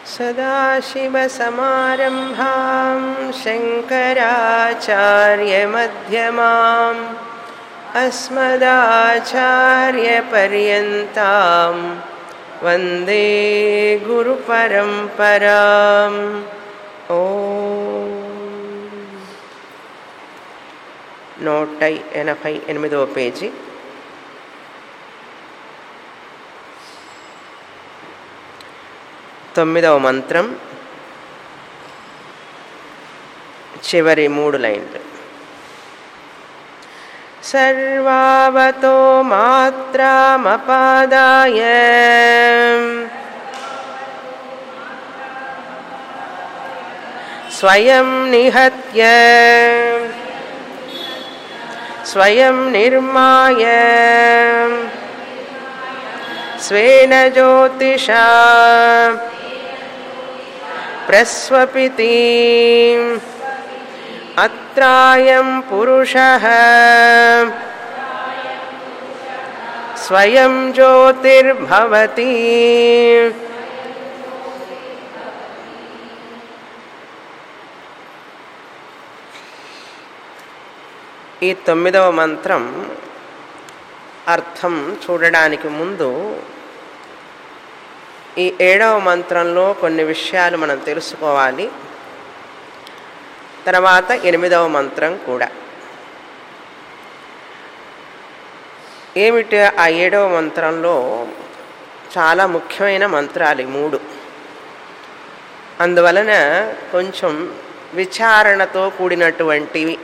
सदाशिवसमारम्भां शङ्कराचार्यमध्यमाम् अस्मदाचार्यपर्यन्तां वन्दे गुरुपरम्पराम् ఓ నూట ఎనభై ఎనిమిదవ పేజీ తొమ్మిదవ మంత్రం చివరి మూడు లైన్లు సర్వావతో మాత్రామపాదాయ స్వయం నిహత్య స్వయం నిర్మాయ స్వేన జ్యోతిషా ప్రస్వపితి అత్రాయం పురుష స్వయం జ్యోతిర్భవతి ఈ తొమ్మిదవ మంత్రం అర్థం చూడడానికి ముందు ఈ ఏడవ మంత్రంలో కొన్ని విషయాలు మనం తెలుసుకోవాలి తర్వాత ఎనిమిదవ మంత్రం కూడా ఏమిటి ఆ ఏడవ మంత్రంలో చాలా ముఖ్యమైన మంత్రాలు ఈ మూడు అందువలన కొంచెం విచారణతో కూడినటువంటివి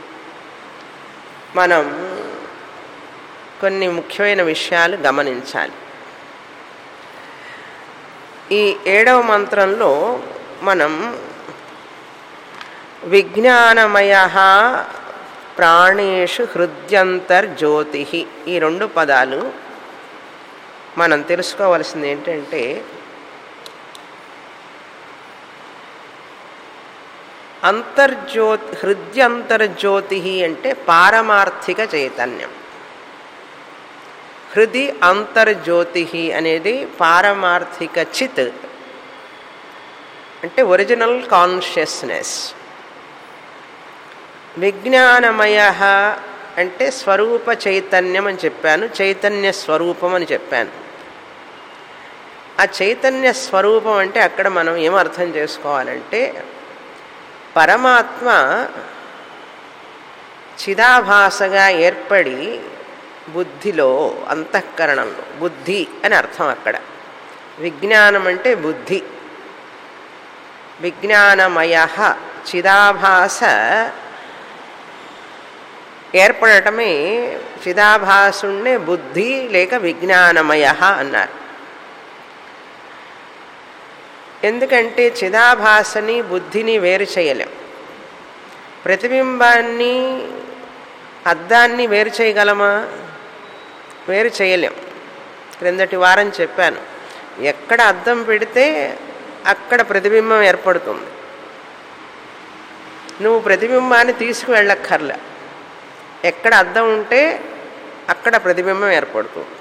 మనం కొన్ని ముఖ్యమైన విషయాలు గమనించాలి ఈ ఏడవ మంత్రంలో మనం విజ్ఞానమయ ప్రాణేషు హృద్యంతర్జ్యోతి ఈ రెండు పదాలు మనం తెలుసుకోవలసింది ఏంటంటే అంతర్జ్యోతి హృద్యంతర్జ్యోతి అంటే పారమార్థిక చైతన్యం హృది అంతర్జ్యోతి అనేది పారమార్థిక చిత్ అంటే ఒరిజినల్ కాన్షియస్నెస్ విజ్ఞానమయ అంటే స్వరూప చైతన్యం అని చెప్పాను చైతన్య స్వరూపం అని చెప్పాను ఆ చైతన్య స్వరూపం అంటే అక్కడ మనం ఏం అర్థం చేసుకోవాలంటే పరమాత్మ చిదాభాసగా ఏర్పడి బుద్ధిలో అంతఃకరణంలో బుద్ధి అని అర్థం అక్కడ విజ్ఞానం అంటే బుద్ధి విజ్ఞానమయ చిదాభాస ఏర్పడటమే చిదాభాసుణ్ణే బుద్ధి లేక విజ్ఞానమయ అన్నారు ఎందుకంటే చిదాభాసని బుద్ధిని వేరు చేయలేం ప్రతిబింబాన్ని అద్దాన్ని వేరు చేయగలమా వేరు చేయలేం క్రిందటి వారం చెప్పాను ఎక్కడ అద్దం పెడితే అక్కడ ప్రతిబింబం ఏర్పడుతుంది నువ్వు ప్రతిబింబాన్ని తీసుకువెళ్ళక్కర్లే ఎక్కడ అద్దం ఉంటే అక్కడ ప్రతిబింబం ఏర్పడుతుంది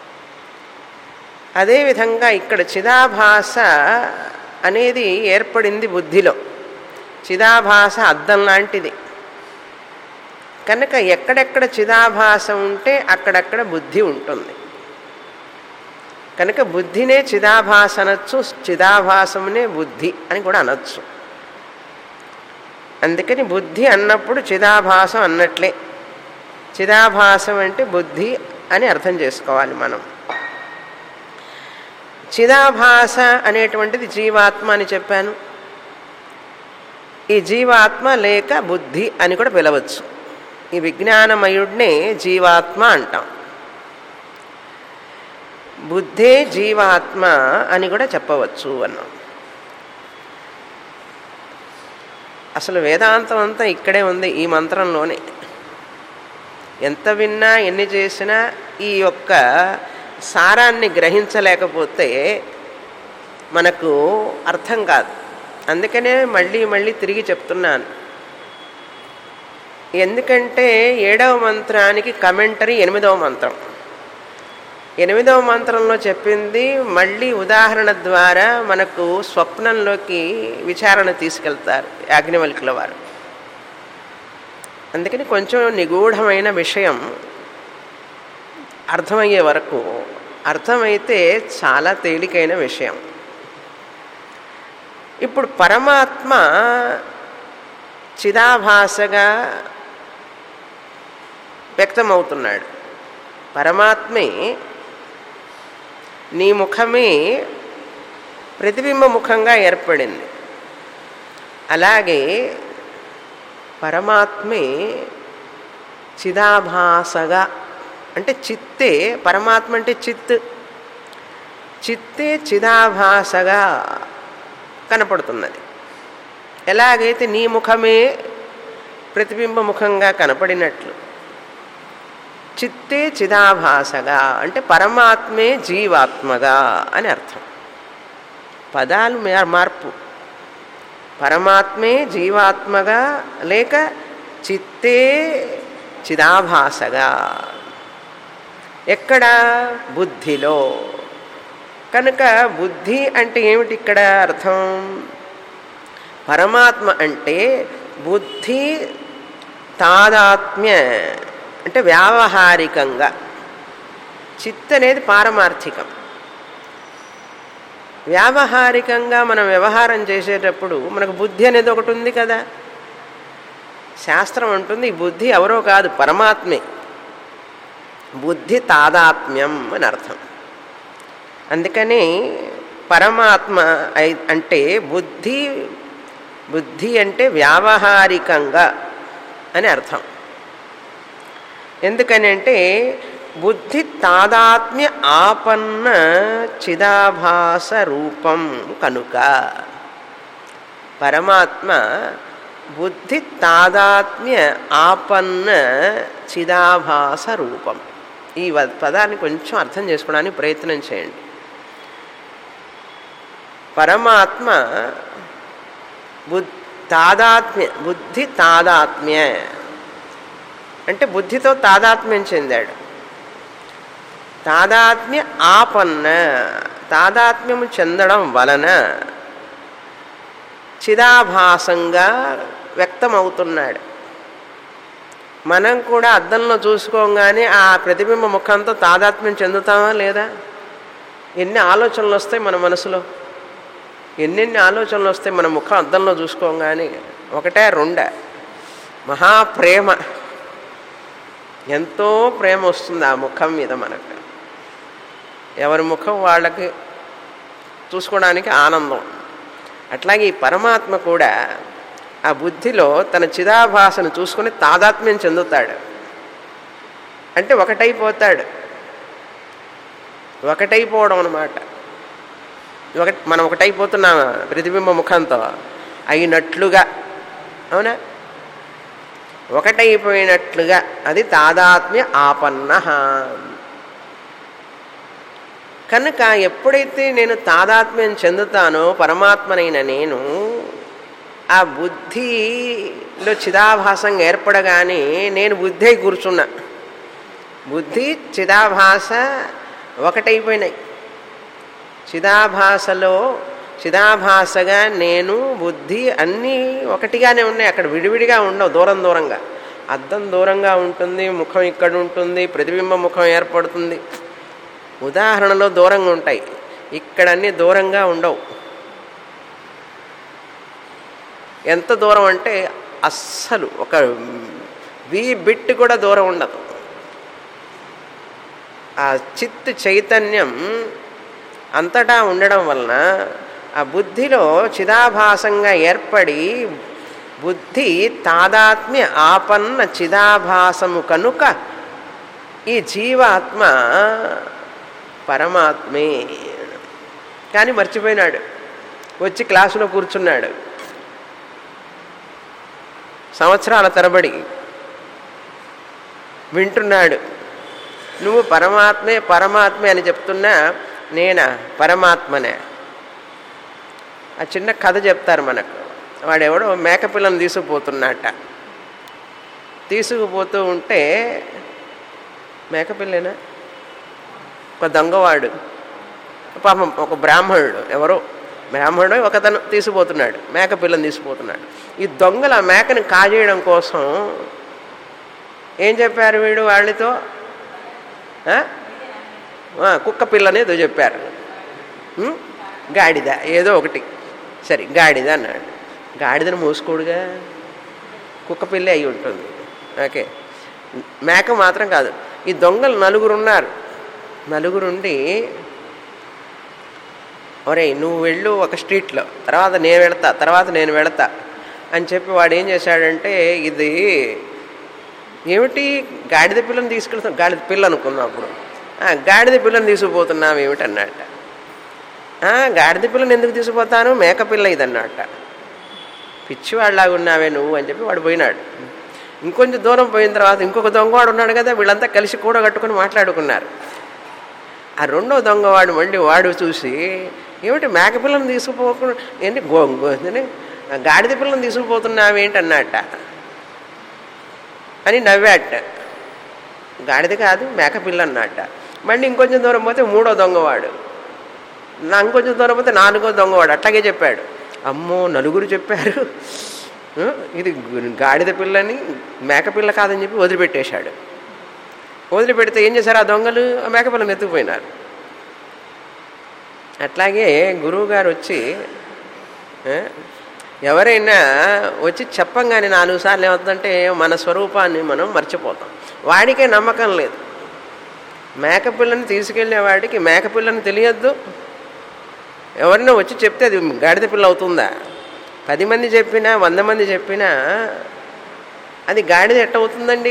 అదేవిధంగా ఇక్కడ చిదాభాస అనేది ఏర్పడింది బుద్ధిలో చిదాభాస అద్దం లాంటిది కనుక ఎక్కడెక్కడ చిదాభాస ఉంటే అక్కడక్కడ బుద్ధి ఉంటుంది కనుక బుద్ధినే చిదాభాస అనొచ్చు చిదాభాసమునే బుద్ధి అని కూడా అనొచ్చు అందుకని బుద్ధి అన్నప్పుడు చిదాభాసం అన్నట్లే చిదాభాసం అంటే బుద్ధి అని అర్థం చేసుకోవాలి మనం చిదాభాస అనేటువంటిది జీవాత్మ అని చెప్పాను ఈ జీవాత్మ లేక బుద్ధి అని కూడా పిలవచ్చు ఈ విజ్ఞానమయుడినే జీవాత్మ అంటాం బుద్ధే జీవాత్మ అని కూడా చెప్పవచ్చు అన్నాం అసలు వేదాంతం అంతా ఇక్కడే ఉంది ఈ మంత్రంలోనే ఎంత విన్నా ఎన్ని చేసినా ఈ యొక్క సారాన్ని గ్రహించలేకపోతే మనకు అర్థం కాదు అందుకనే మళ్ళీ మళ్ళీ తిరిగి చెప్తున్నాను ఎందుకంటే ఏడవ మంత్రానికి కమెంటరీ ఎనిమిదవ మంత్రం ఎనిమిదవ మంత్రంలో చెప్పింది మళ్ళీ ఉదాహరణ ద్వారా మనకు స్వప్నంలోకి విచారణ తీసుకెళ్తారు యాజ్ఞవల్కుల వారు అందుకని కొంచెం నిగూఢమైన విషయం అర్థమయ్యే వరకు అర్థమైతే చాలా తేలికైన విషయం ఇప్పుడు పరమాత్మ చిదాభాసగా వ్యక్తమవుతున్నాడు పరమాత్మే నీ ముఖమే ప్రతిబింబ ముఖంగా ఏర్పడింది అలాగే పరమాత్మే చిదాభాసగా అంటే చిత్తే పరమాత్మ అంటే చిత్ చిత్తే చిదాభాసగా కనపడుతున్నది ఎలాగైతే నీ ముఖమే ప్రతిబింబ ముఖంగా కనపడినట్లు చిత్తే చిదాభాసగా అంటే పరమాత్మే జీవాత్మగా అని అర్థం పదాలు మార్పు పరమాత్మే జీవాత్మగా లేక చిత్తే చిదాభాసగా ఎక్కడ బుద్ధిలో కనుక బుద్ధి అంటే ఏమిటి ఇక్కడ అర్థం పరమాత్మ అంటే బుద్ధి తాదాత్మ్య అంటే వ్యావహారికంగా చిత్ అనేది పారమార్థికం వ్యావహారికంగా మనం వ్యవహారం చేసేటప్పుడు మనకు బుద్ధి అనేది ఒకటి ఉంది కదా శాస్త్రం ఉంటుంది ఈ బుద్ధి ఎవరో కాదు పరమాత్మే బుద్ధి తాదాత్మ్యం అని అర్థం అందుకని పరమాత్మ అంటే బుద్ధి బుద్ధి అంటే వ్యావహారికంగా అని అర్థం ఎందుకని అంటే బుద్ధి తాదాత్మ్య ఆపన్న చిదాభాస రూపం కనుక పరమాత్మ బుద్ధి తాదాత్మ్య ఆపన్న చిదాభాస రూపం ఈ పదాన్ని కొంచెం అర్థం చేసుకోవడానికి ప్రయత్నం చేయండి పరమాత్మ బుద్ధి తాదాత్మ్య బుద్ధి తాదాత్మ్య అంటే బుద్ధితో తాదాత్మ్యం చెందాడు తాదాత్మ్య ఆపన్న తాదాత్మ్యము చెందడం వలన చిదాభాసంగా వ్యక్తమవుతున్నాడు మనం కూడా అద్దంలో చూసుకోగానే ఆ ప్రతిబింబ ముఖంతో తాదాత్మ్యం చెందుతామా లేదా ఎన్ని ఆలోచనలు వస్తాయి మన మనసులో ఎన్నెన్ని ఆలోచనలు వస్తాయి మన ముఖం అద్దంలో చూసుకోగానే ఒకటే రెండ మహాప్రేమ ఎంతో ప్రేమ వస్తుంది ఆ ముఖం మీద మనకు ఎవరి ముఖం వాళ్ళకి చూసుకోవడానికి ఆనందం అట్లాగే ఈ పరమాత్మ కూడా ఆ బుద్ధిలో తన చిదాభాసను చూసుకుని తాదాత్మ్యం చెందుతాడు అంటే ఒకటైపోతాడు ఒకటైపోవడం అనమాట ఒక మనం ఒకటైపోతున్నాం ప్రతిబింబ ముఖంతో అయినట్లుగా అవునా ఒకటైపోయినట్లుగా అది తాదాత్మ్య ఆపన్న కనుక ఎప్పుడైతే నేను తాదాత్మ్యం చెందుతానో పరమాత్మనైన నేను ఆ బుద్ధిలో చిదాభాసంగా ఏర్పడగానే నేను బుద్ధి అయి కూర్చున్నా బుద్ధి చిదాభాస ఒకటైపోయినాయి చిదాభాసలో చిదాభాసగా నేను బుద్ధి అన్నీ ఒకటిగానే ఉన్నాయి అక్కడ విడివిడిగా ఉండవు దూరం దూరంగా అద్దం దూరంగా ఉంటుంది ముఖం ఇక్కడ ఉంటుంది ప్రతిబింబ ముఖం ఏర్పడుతుంది ఉదాహరణలో దూరంగా ఉంటాయి ఇక్కడ అన్నీ దూరంగా ఉండవు ఎంత దూరం అంటే అస్సలు ఒక వీ బిట్ కూడా దూరం ఉండదు ఆ చిత్ చైతన్యం అంతటా ఉండడం వలన ఆ బుద్ధిలో చిదాభాసంగా ఏర్పడి బుద్ధి తాదాత్మ్య ఆపన్న చిదాభాసము కనుక ఈ జీవాత్మ పరమాత్మే కానీ మర్చిపోయినాడు వచ్చి క్లాసులో కూర్చున్నాడు సంవత్సరాల తరబడి వింటున్నాడు నువ్వు పరమాత్మే పరమాత్మే అని చెప్తున్నా నేనా పరమాత్మనే ఆ చిన్న కథ చెప్తారు మనకు వాడెవడో మేకపిల్లను తీసుకుపోతున్నట్ట తీసుకుపోతూ ఉంటే మేకపిల్లేనా ఒక దొంగవాడు పాపం ఒక బ్రాహ్మణుడు ఎవరో బ్రాహ్మణుడు ఒకతను తీసుకుపోతున్నాడు మేక పిల్లని తీసుకుపోతున్నాడు ఈ దొంగల ఆ మేకని కాజేయడం కోసం ఏం చెప్పారు వీడు వాళ్ళతో ఆ? ఆ, కుక్క పిల్లని ఏదో చెప్పారు ఉం? గాడిద ఏదో ఒకటి సరే గాడిద అన్నాడు గాడిదను మోసుకోడుగా కుక్క పిల్లి అయి ఉంటుంది ఓకే మేక మాత్రం కాదు ఈ దొంగలు నలుగురు ఉన్నారు నలుగురుండి ఒరే నువ్వు వెళ్ళు ఒక స్ట్రీట్లో తర్వాత నేను వెళతా తర్వాత నేను వెళతా అని చెప్పి వాడు ఏం చేశాడంటే ఇది ఏమిటి గాడిద పిల్లని తీసుకెళ్తాం గాడిద పిల్ల అనుకుందాం అప్పుడు "ఆ, గాడిద పిల్లని తీసుకుపోతున్నాం ఏమిటి అన్నట్ట "ఆ, గాడిద పిల్లని ఎందుకు తీసుకుపోతాను మేక పిల్ల ఇది అన్నట్ట పిచ్చివాడిలాగా ఉన్నావే నువ్వు అని చెప్పి వాడు పోయినాడు ఇంకొంచెం దూరం పోయిన తర్వాత ఇంకొక దొంగవాడు ఉన్నాడు కదా వీళ్ళంతా కలిసి కూడా కట్టుకొని మాట్లాడుకున్నారు ఆ రెండో దొంగవాడు మళ్ళీ వాడు చూసి ఏమిటి మేకపిల్లని తీసుకుపోకుండా ఏంటి గో గో- ఏంటి? ఆ గాడిద పిల్లని తీసుకుపోతున్నావేంటి అన్నట్ట అని నవ్వాట గాడిద కాదు మేకపిల్ల అన్నట్ట మళ్ళీ ఇంకొంచెం దూరం పోతే మూడో దొంగవాడు నా ఇంకొంచెం దూరం పోతే నాలుగో దొంగవాడు అట్లాగే చెప్పాడు అమ్మో నలుగురు చెప్పారు ఆ, ఇది గాడిద పిల్లని మేకపిల్ల కాదని చెప్పి వదిలిపెట్టేశాడు వదిలిపెడితే ఏం చేశారు ఆ దొంగలు ఆ మేకపిల్లని ఎత్తుకుపోయినారు అట్లాగే గురువుగారు వచ్చి ఆ, ఎవరైనా వచ్చి చెప్పంగానే నాలుగు సార్లు ఏమవుతుందంటే మన స్వరూపాన్ని మనం మర్చిపోతాం వాడికే నమ్మకం లేదు మేకపిల్లని తీసుకెళ్ళే వాడికి మేకపిల్లని తెలియద్దు ఎవరైనా వచ్చి చెప్తే అది గాడిద పిల్ల అవుతుందా పది మంది చెప్పినా వంద మంది చెప్పినా అది గాడిద ఎట్ట అవుతుందండి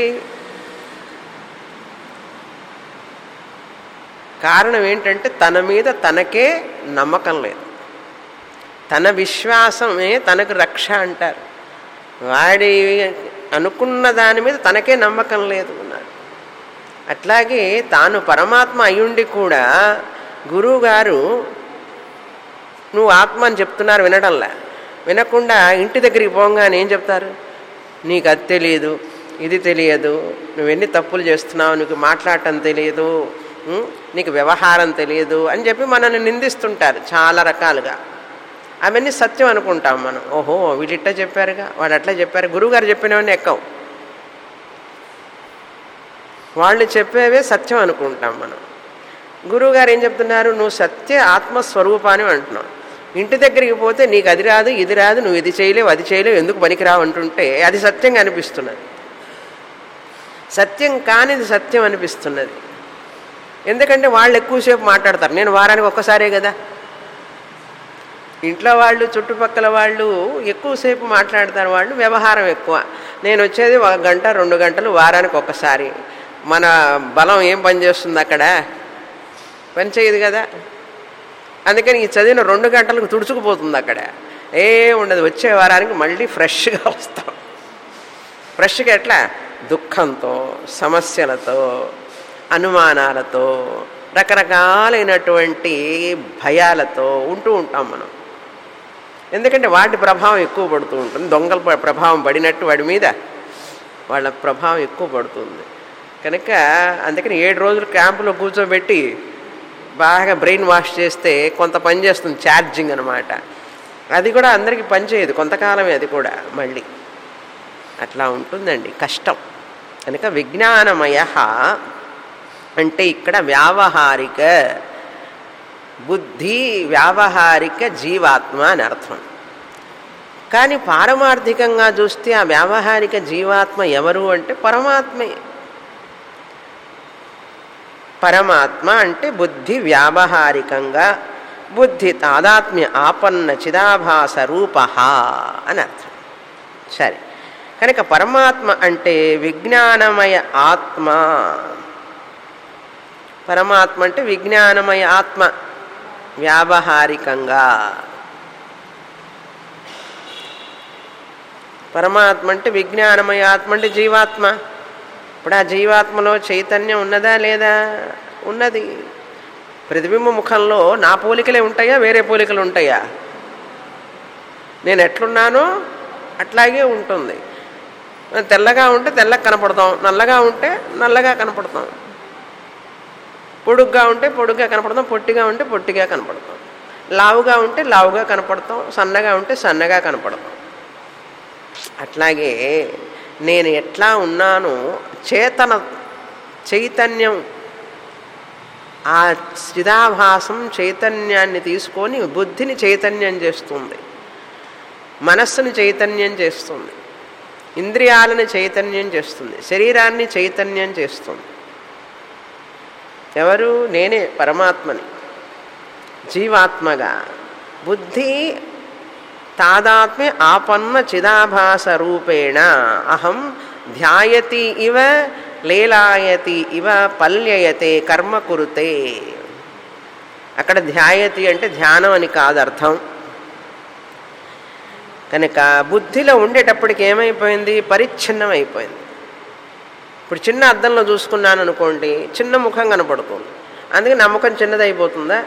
కారణం ఏంటంటే తన మీద తనకే నమ్మకం లేదు తన విశ్వాసమే తనకు రక్ష అంటారు వాడి అనుకున్న దాని మీద తనకే నమ్మకం లేదు అన్నాడు అట్లాగే తాను పరమాత్మ అయ్యుండి కూడా గురువుగారు నువ్వు ఆత్మ అని చెప్తున్నారు వినడంలా వినకుండా ఇంటి దగ్గరికి పోగానే ఏం చెప్తారు నీకు అది తెలియదు ఇది తెలియదు నువ్వు ఎన్ని తప్పులు చేస్తున్నావు నీకు మాట్లాడటం తెలియదు ఉం? నీకు వ్యవహారం తెలియదు అని చెప్పి మనల్ని నిందిస్తుంటారు చాలా రకాలుగా అవన్నీ సత్యం అనుకుంటాం మనం ఓహో వీళ్ళు ఇట్లా చెప్పారుగా వాడు అట్లా చెప్పారు గురువుగారు చెప్పినవన్నీ ఎక్కం వాళ్ళు చెప్పేవే సత్యం అనుకుంటాం మనం గురువుగారు ఏం చెప్తున్నారు నువ్వు సత్య ఆత్మస్వరూపాన్ని అంటున్నావు ఇంటి దగ్గరికి పోతే నీకు అది రాదు ఇది రాదు నువ్వు ఇది చేయలేవు అది చేయలేవు ఎందుకు పనికిరావు అంటుంటే అది సత్యంగా అనిపిస్తున్నది సత్యం కానిది సత్యం అనిపిస్తున్నది ఎందుకంటే వాళ్ళు ఎక్కువసేపు మాట్లాడతారు నేను వారానికి ఒక్కసారే కదా ఇంట్లో వాళ్ళు చుట్టుపక్కల వాళ్ళు ఎక్కువసేపు మాట్లాడతారు వాళ్ళు వ్యవహారం ఎక్కువ నేను వచ్చేది ఒక గంట రెండు గంటలు వారానికి ఒక్కసారి మన బలం ఏం పనిచేస్తుంది అక్కడ పని చేయదు కదా అందుకని ఈ చదివిన రెండు గంటలకు తుడుచుకుపోతుంది అక్కడ ఏ ఉండదు వచ్చే వారానికి మళ్ళీ ఫ్రెష్గా వస్తాం ఫ్రెష్గా ఎట్లా దుఃఖంతో సమస్యలతో అనుమానాలతో రకరకాలైనటువంటి భయాలతో ఉంటూ ఉంటాం మనం ఎందుకంటే వాటి ప్రభావం ఎక్కువ పడుతూ ఉంటుంది దొంగల ప- ప్రభావం పడినట్టు వాడి మీద వాళ్ళ ప్రభావం ఎక్కువ పడుతుంది కనుక అందుకని ఏడు రోజులు క్యాంపులో కూర్చోబెట్టి బాగా బ్రెయిన్ వాష్ చేస్తే కొంత పని చేస్తుంది ఛార్జింగ్ అనమాట అది కూడా అందరికీ పనిచేయదు కొంతకాలమే అది కూడా మళ్ళీ అట్లా ఉంటుందండి కష్టం కనుక విజ్ఞానమయ అంటే ఇక్కడ వ్యావహారిక బుద్ధి వ్యావహారిక జీవాత్మ అని అర్థం కానీ పారమార్థికంగా చూస్తే ఆ వ్యావహారిక జీవాత్మ ఎవరు అంటే పరమాత్మే పరమాత్మ అంటే బుద్ధి వ్యావహారికంగా బుద్ధి తాదాత్మ్య ఆపన్న చిదాభాస రూప అని అర్థం సరే కనుక పరమాత్మ అంటే విజ్ఞానమయ ఆత్మ పరమాత్మ అంటే విజ్ఞానమయ ఆత్మ వ్యావహారికంగా పరమాత్మ అంటే విజ్ఞానమయ ఆత్మ అంటే జీవాత్మ ఇప్పుడు ఆ జీవాత్మలో చైతన్యం ఉన్నదా లేదా ఉన్నది ప్రతిబింబ ముఖంలో నా పోలికలే ఉంటాయా వేరే పోలికలు ఉంటాయా నేను ఎట్లున్నానో అట్లాగే ఉంటుంది తెల్లగా ఉంటే తెల్లగా కనపడతాం నల్లగా ఉంటే నల్లగా కనపడతాం పొడుగ్గా ఉంటే పొడుగ్గా కనపడతాం పొట్టిగా ఉంటే పొట్టిగా కనపడతాం లావుగా ఉంటే లావుగా కనపడతాం సన్నగా ఉంటే సన్నగా కనపడతాం అట్లాగే నేను ఎట్లా ఉన్నానో చేతన చైతన్యం ఆ చిదాభాసం చైతన్యాన్ని తీసుకొని బుద్ధిని చైతన్యం చేస్తుంది మనస్సుని చైతన్యం చేస్తుంది ఇంద్రియాలను చైతన్యం చేస్తుంది శరీరాన్ని చైతన్యం చేస్తుంది ఎవరు నేనే పరమాత్మని జీవాత్మగా బుద్ధి తాదాత్మ్య ఆపన్న చిదాభాస రూపేణ అహం ధ్యాయతి ఇవ లేలాయతి ఇవ పల్యయతే కర్మ కురుతే అక్కడ ధ్యాయతి అంటే ధ్యానం అని కాదు అర్థం కనుక బుద్ధిలో ఉండేటప్పటికి ఏమైపోయింది పరిచ్ఛిన్నం అయిపోయింది ఇప్పుడు చిన్న అద్దంలో చూసుకున్నాను అనుకోండి చిన్న ముఖం కనపడుతుంది అందుకే నా ముఖం చిన్నదైపోతుందా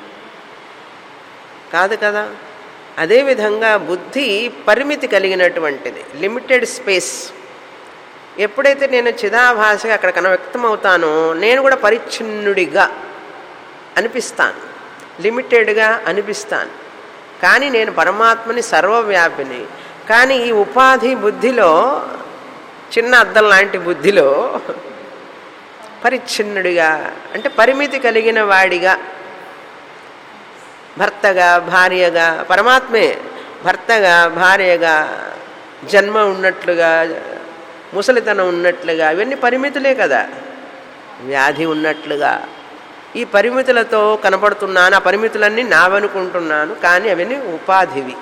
కాదు కదా అదేవిధంగా బుద్ధి పరిమితి కలిగినటువంటిది లిమిటెడ్ స్పేస్ ఎప్పుడైతే నేను చిదాభాషగా అక్కడ కన వ్యక్తమవుతానో నేను కూడా పరిచ్ఛిన్నుడిగా అనిపిస్తాను లిమిటెడ్గా అనిపిస్తాను కానీ నేను పరమాత్మని సర్వవ్యాపిని కానీ ఈ ఉపాధి బుద్ధిలో చిన్న అద్దం లాంటి బుద్ధిలో పరిచ్ఛిన్నుడిగా అంటే పరిమితి కలిగిన వాడిగా భర్తగా భార్యగా పరమాత్మే భర్తగా భార్యగా జన్మ ఉన్నట్లుగా ముసలితనం ఉన్నట్లుగా ఇవన్నీ పరిమితులే కదా వ్యాధి ఉన్నట్లుగా ఈ పరిమితులతో కనపడుతున్నాను ఆ పరిమితులన్నీ నావనుకుంటున్నాను కానీ అవన్నీ ఉపాధివి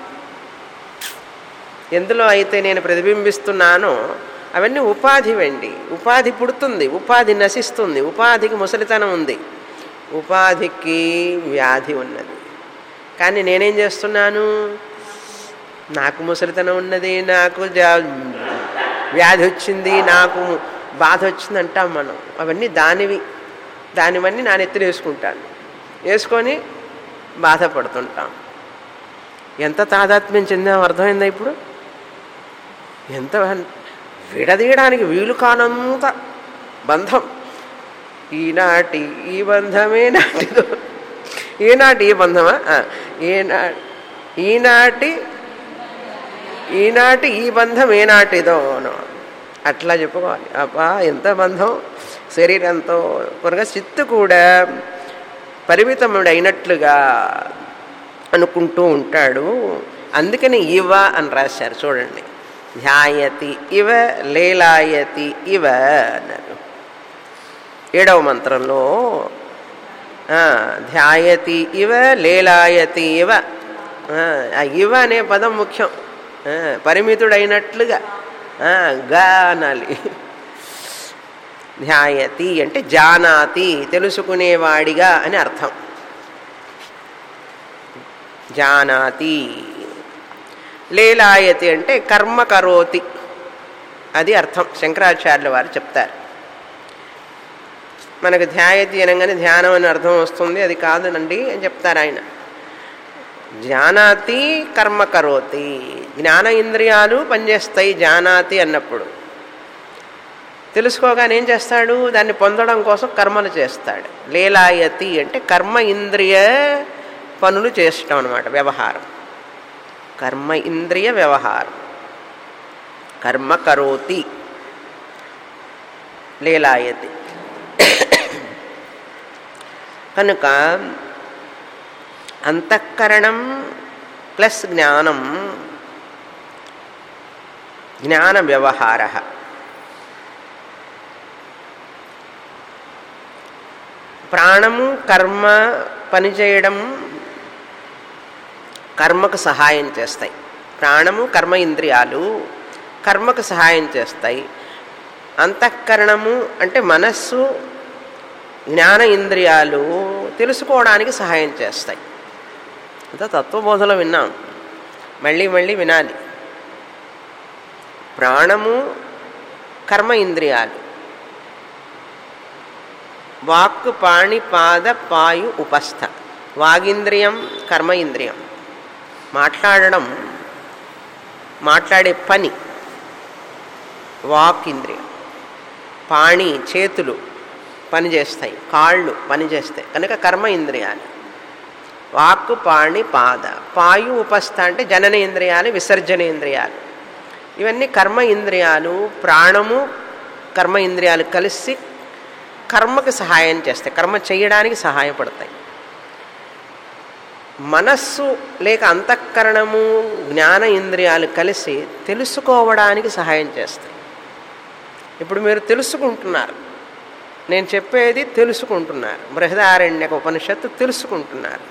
ఎందులో అయితే నేను ప్రతిబింబిస్తున్నానో అవన్నీ ఉపాధివండి ఉపాధి పుడుతుంది ఉపాధి నశిస్తుంది ఉపాధికి ముసలితనం ఉంది ఉపాధికి వ్యాధి ఉన్నది కానీ నేనేం చేస్తున్నాను నాకు ముసలితనం ఉన్నది నాకు వ్యాధి వచ్చింది నాకు బాధ వచ్చింది అంటాం మనం అవన్నీ దానివి దానివన్నీ నా నెత్తిన వేసుకుంటాను వేసుకొని బాధపడుతుంటాం ఎంత తాదాత్మ్యం చెందాం అర్థమైందా ఇప్పుడు ఎంత విడదీయడానికి వీలు కానంత బంధం ఈనాటి ఈ బంధమే నాటిదో ఈనాటి ఈ బంధమా ఈనా ఈనాటి ఈనాటి ఈ బంధం ఏనాటిదో అను అట్లా చెప్పుకోవాలి అబ్బా ఎంత బంధం శరీరంతో కొనగా చిత్తు కూడా పరిమితముడైనట్లుగా అనుకుంటూ ఉంటాడు అందుకని ఇవ అని రాశారు చూడండి ధ్యాయతి ఇవ లేలాయతి ఇవ అన్నారు ఏడవ మంత్రంలో ధ్యాయతి ఇవ లేలాయతి ఇవ ఆ ఇవ అనే పదం ముఖ్యం పరిమితుడైనట్లుగా గా అనాలి ధ్యాయతి అంటే జానాతి తెలుసుకునేవాడిగా అని అర్థం జానాతి లేలాయతి అంటే కర్మ కరోతి అది అర్థం శంకరాచార్యుల వారు చెప్తారు మనకు ధ్యాయతి అనగానే ధ్యానం అని అర్థం వస్తుంది అది కాదనండి అని చెప్తారు ఆయన జానాతి కర్మ కరోతి జ్ఞాన ఇంద్రియాలు పనిచేస్తాయి జానాతి అన్నప్పుడు తెలుసుకోగానే ఏం చేస్తాడు దాన్ని పొందడం కోసం కర్మలు చేస్తాడు లేలాయతి అంటే కర్మ ఇంద్రియ పనులు చేసటం అనమాట వ్యవహారం కర్మ ఇంద్రియ వ్యవహారం కర్మ కరోతి లేలాయతి కనుక అంతఃకరణం ప్లస్ జ్ఞానం జ్ఞాన వ్యవహార ప్రాణము కర్మ పనిచేయడం కర్మకు సహాయం చేస్తాయి ప్రాణము కర్మ ఇంద్రియాలు కర్మకు సహాయం చేస్తాయి అంతఃకరణము అంటే మనస్సు జ్ఞాన ఇంద్రియాలు తెలుసుకోవడానికి సహాయం చేస్తాయి అంతా తత్వబోధలో విన్నాం మళ్ళీ మళ్ళీ వినాలి ప్రాణము కర్మ ఇంద్రియాలు వాక్కు పాణి పాద పాయు ఉపస్థ వాగింద్రియం కర్మ ఇంద్రియం మాట్లాడడం మాట్లాడే పని వాక్ ఇంద్రియం పాణి చేతులు పనిచేస్తాయి కాళ్ళు పనిచేస్తాయి కనుక కర్మ ఇంద్రియాలు వాక్కు పాణి పాద పాయు ఉపస్థ అంటే జనన ఇంద్రియాలు విసర్జన ఇంద్రియాలు ఇవన్నీ కర్మ ఇంద్రియాలు ప్రాణము కర్మ ఇంద్రియాలు కలిసి కర్మకి సహాయం చేస్తాయి కర్మ చేయడానికి సహాయపడతాయి మనస్సు లేక అంతఃకరణము జ్ఞాన ఇంద్రియాలు కలిసి తెలుసుకోవడానికి సహాయం చేస్తాయి ఇప్పుడు మీరు తెలుసుకుంటున్నారు నేను చెప్పేది తెలుసుకుంటున్నారు బృహదారణ్యక ఉపనిషత్తు తెలుసుకుంటున్నారు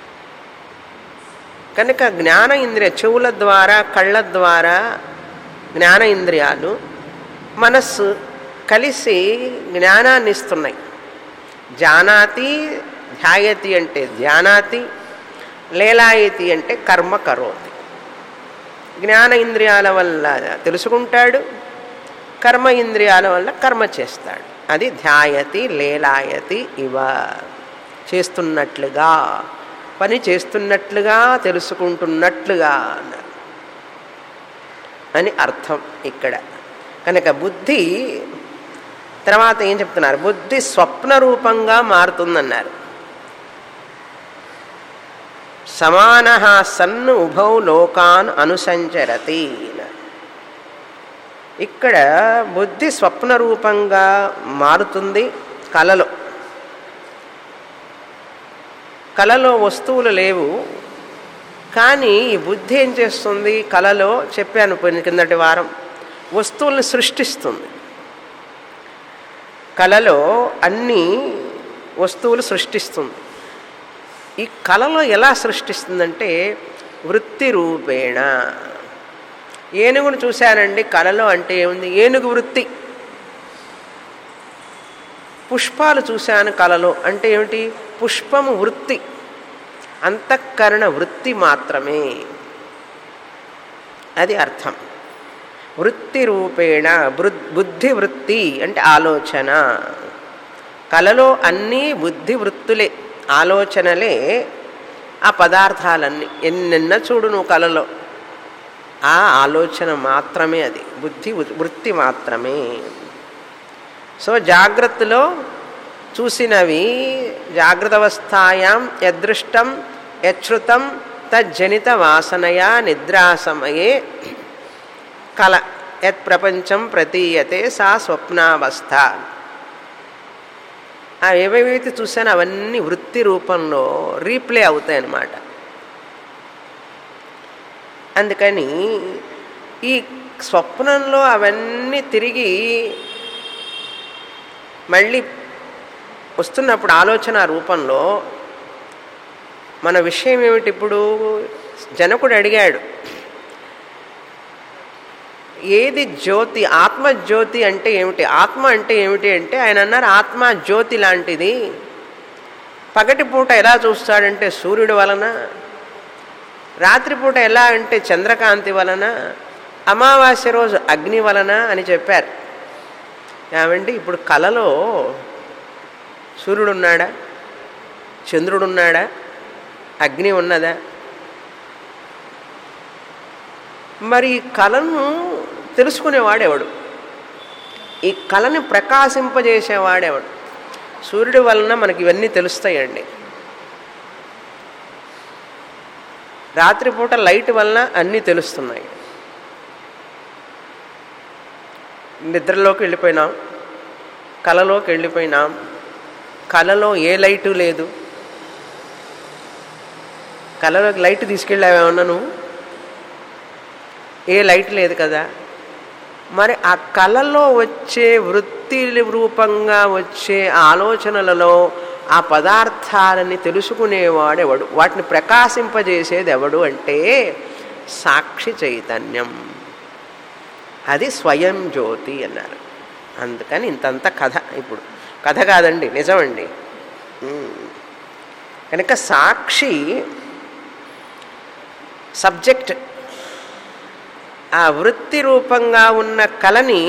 కనుక జ్ఞాన ఇంద్రియ చెవుల ద్వారా కళ్ళ ద్వారా జ్ఞాన ఇంద్రియాలు మనస్సు కలిసి జ్ఞానాన్ని ఇస్తున్నాయి జానాతి ధ్యాయతి అంటే ధ్యానాతి లేలాయతి అంటే కర్మ కరోతి జ్ఞాన ఇంద్రియాల వల్ల తెలుసుకుంటాడు కర్మ ఇంద్రియాల వల్ల కర్మ చేస్తాడు అది ధ్యాయతి లేలాయతి ఇవ చేస్తున్నట్లుగా పని చేస్తున్నట్లుగా తెలుసుకుంటున్నట్లుగా అన్నారు అని అర్థం ఇక్కడ కనుక బుద్ధి తర్వాత ఏం చెప్తున్నారు బుద్ధి స్వప్న రూపంగా మారుతుందన్నారు సమాన సన్ను ఉభౌ లోకాన్ అనుసంచరతి ఇక్కడ బుద్ధి స్వప్న రూపంగా మారుతుంది కలలో కలలో వస్తువులు లేవు కానీ ఈ బుద్ధి ఏం చేస్తుంది కలలో చెప్పాను పోయిన కిందటి వారం వస్తువులను సృష్టిస్తుంది కళలో అన్ని వస్తువులు సృష్టిస్తుంది ఈ కళలో ఎలా సృష్టిస్తుందంటే వృత్తి రూపేణ ఏనుగును చూశానండి కళలో అంటే ఏముంది ఏనుగు వృత్తి పుష్పాలు చూశాను కళలో అంటే ఏమిటి పుష్పము వృత్తి అంతఃకరణ వృత్తి మాత్రమే అది అర్థం వృత్తి రూపేణ బుద్ధి వృత్తి అంటే ఆలోచన కళలో అన్నీ బుద్ధి వృత్తులే ఆలోచనలే ఆ పదార్థాలన్నీ ఎన్నెన్న చూడు నువ్వు కళలో ఆ ఆలోచన మాత్రమే అది బుద్ధి వృత్తి మాత్రమే సో జాగ్రత్తలో చూసినవి జాగ్రత్త అవస్థాయాం యదృష్టం యశ్రుతం తజ్జనిత వాసనయా నిద్రాసమయే కల యత్ ప్రపంచం ప్రతీయతే సా స్వప్నావస్థ ఆ ఏవేవైతే చూసానో అవన్నీ వృత్తి రూపంలో రీప్లే అవుతాయి అన్నమాట అందుకని ఈ స్వప్నంలో అవన్నీ తిరిగి మళ్ళీ వస్తున్నప్పుడు ఆలోచన రూపంలో మన విషయం ఏమిటి ఇప్పుడు జనకుడు అడిగాడు ఏది జ్యోతి ఆత్మజ్యోతి అంటే ఏమిటి ఆత్మ అంటే ఏమిటి అంటే ఆయన అన్నారు ఆత్మ జ్యోతి లాంటిది పగటిపూట ఎలా చూస్తాడంటే సూర్యుడి వలన రాత్రిపూట ఎలా అంటే చంద్రకాంతి వలన అమావాస్య రోజు అగ్ని వలన అని చెప్పారు ఏమండి ఇప్పుడు కలలో సూర్యుడున్నాడా చంద్రుడున్నాడా అగ్ని ఉన్నదా మరి ఈ కళను తెలుసుకునేవాడెవడు ఈ కళని ప్రకాశింపజేసేవాడెవడు సూర్యుడి వలన మనకి ఇవన్నీ తెలుస్తాయండి రాత్రిపూట లైట్ వలన అన్నీ తెలుస్తున్నాయి నిద్రలోకి వెళ్ళిపోయినాం కళలోకి వెళ్ళిపోయినాం కళలో ఏ లైటు లేదు కళలోకి లైట్ తీసుకెళ్ళావేమన్నా నువ్వు ఏ లైట్ లేదు కదా మరి ఆ కళలో వచ్చే వృత్తి రూపంగా వచ్చే ఆలోచనలలో ఆ పదార్థాలని తెలుసుకునేవాడెవడు వాటిని ప్రకాశింపజేసేది ఎవడు అంటే సాక్షి చైతన్యం అది స్వయం జ్యోతి అన్నారు అందుకని ఇంతంత కథ ఇప్పుడు కథ కాదండి నిజమండి కనుక సాక్షి సబ్జెక్ట్ ఆ వృత్తి రూపంగా ఉన్న కళని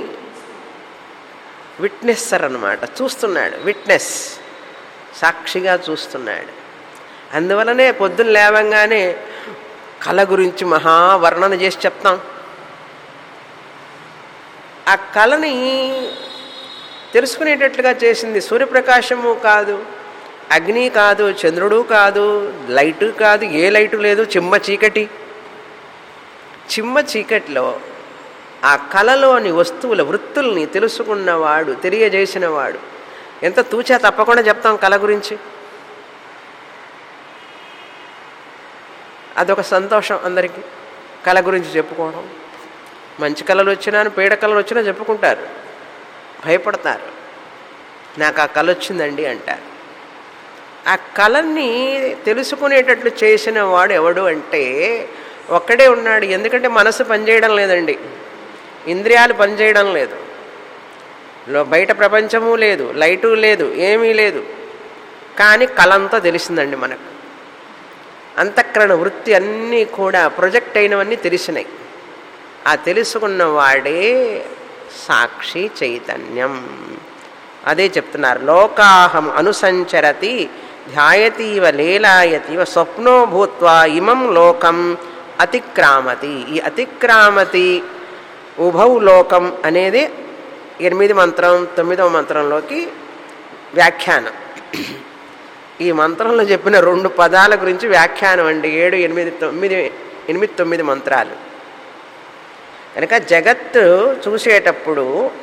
విట్నెస్సర్ అనమాట చూస్తున్నాడు విట్నెస్ సాక్షిగా చూస్తున్నాడు అందువలనే పొద్దున్న లేవంగానే కళ గురించి మహావర్ణన చేసి చెప్తాం ఆ కళని తెలుసుకునేటట్లుగా చేసింది సూర్యప్రకాశము కాదు అగ్ని కాదు చంద్రుడు కాదు లైటు కాదు ఏ లైటు లేదు చిమ్మ చీకటి చిమ్మ చీకటిలో ఆ కళలోని వస్తువుల వృత్తుల్ని తెలుసుకున్నవాడు తెలియజేసినవాడు ఎంత తూచా తప్పకుండా చెప్తాం కళ గురించి అదొక సంతోషం అందరికీ కళ గురించి చెప్పుకోవడం మంచి కళలు వచ్చినా పీడ కళలు వచ్చినా చెప్పుకుంటారు భయపడతారు నాకు ఆ కళ వచ్చిందండి అంటారు ఆ కళని తెలుసుకునేటట్లు చేసిన వాడు ఎవడు అంటే ఒక్కడే ఉన్నాడు ఎందుకంటే మనసు పనిచేయడం లేదండి ఇంద్రియాలు పనిచేయడం లేదు లో బయట ప్రపంచము లేదు లైటు లేదు ఏమీ లేదు కానీ కళంతా తెలిసిందండి మనకు అంతఃకరణ వృత్తి అన్నీ కూడా ప్రొజెక్ట్ అయినవన్నీ తెలిసినాయి ఆ తెలుసుకున్న వాడే సాక్షి చైతన్యం అదే చెప్తున్నారు లోకాహం అనుసంచరతి ధ్యాయతీవ లీలాయతీవ స్వప్నో భూత్వా ఇమం లోకం అతిక్రామతి ఈ అతిక్రామతి ఉభౌ లోకం అనేది ఎనిమిది మంత్రం తొమ్మిదవ మంత్రంలోకి వ్యాఖ్యానం ఈ మంత్రంలో చెప్పిన రెండు పదాల గురించి వ్యాఖ్యానం అండి ఏడు ఎనిమిది తొమ్మిది ఎనిమిది తొమ్మిది మంత్రాలు కనుక జగత్తు చూసేటప్పుడు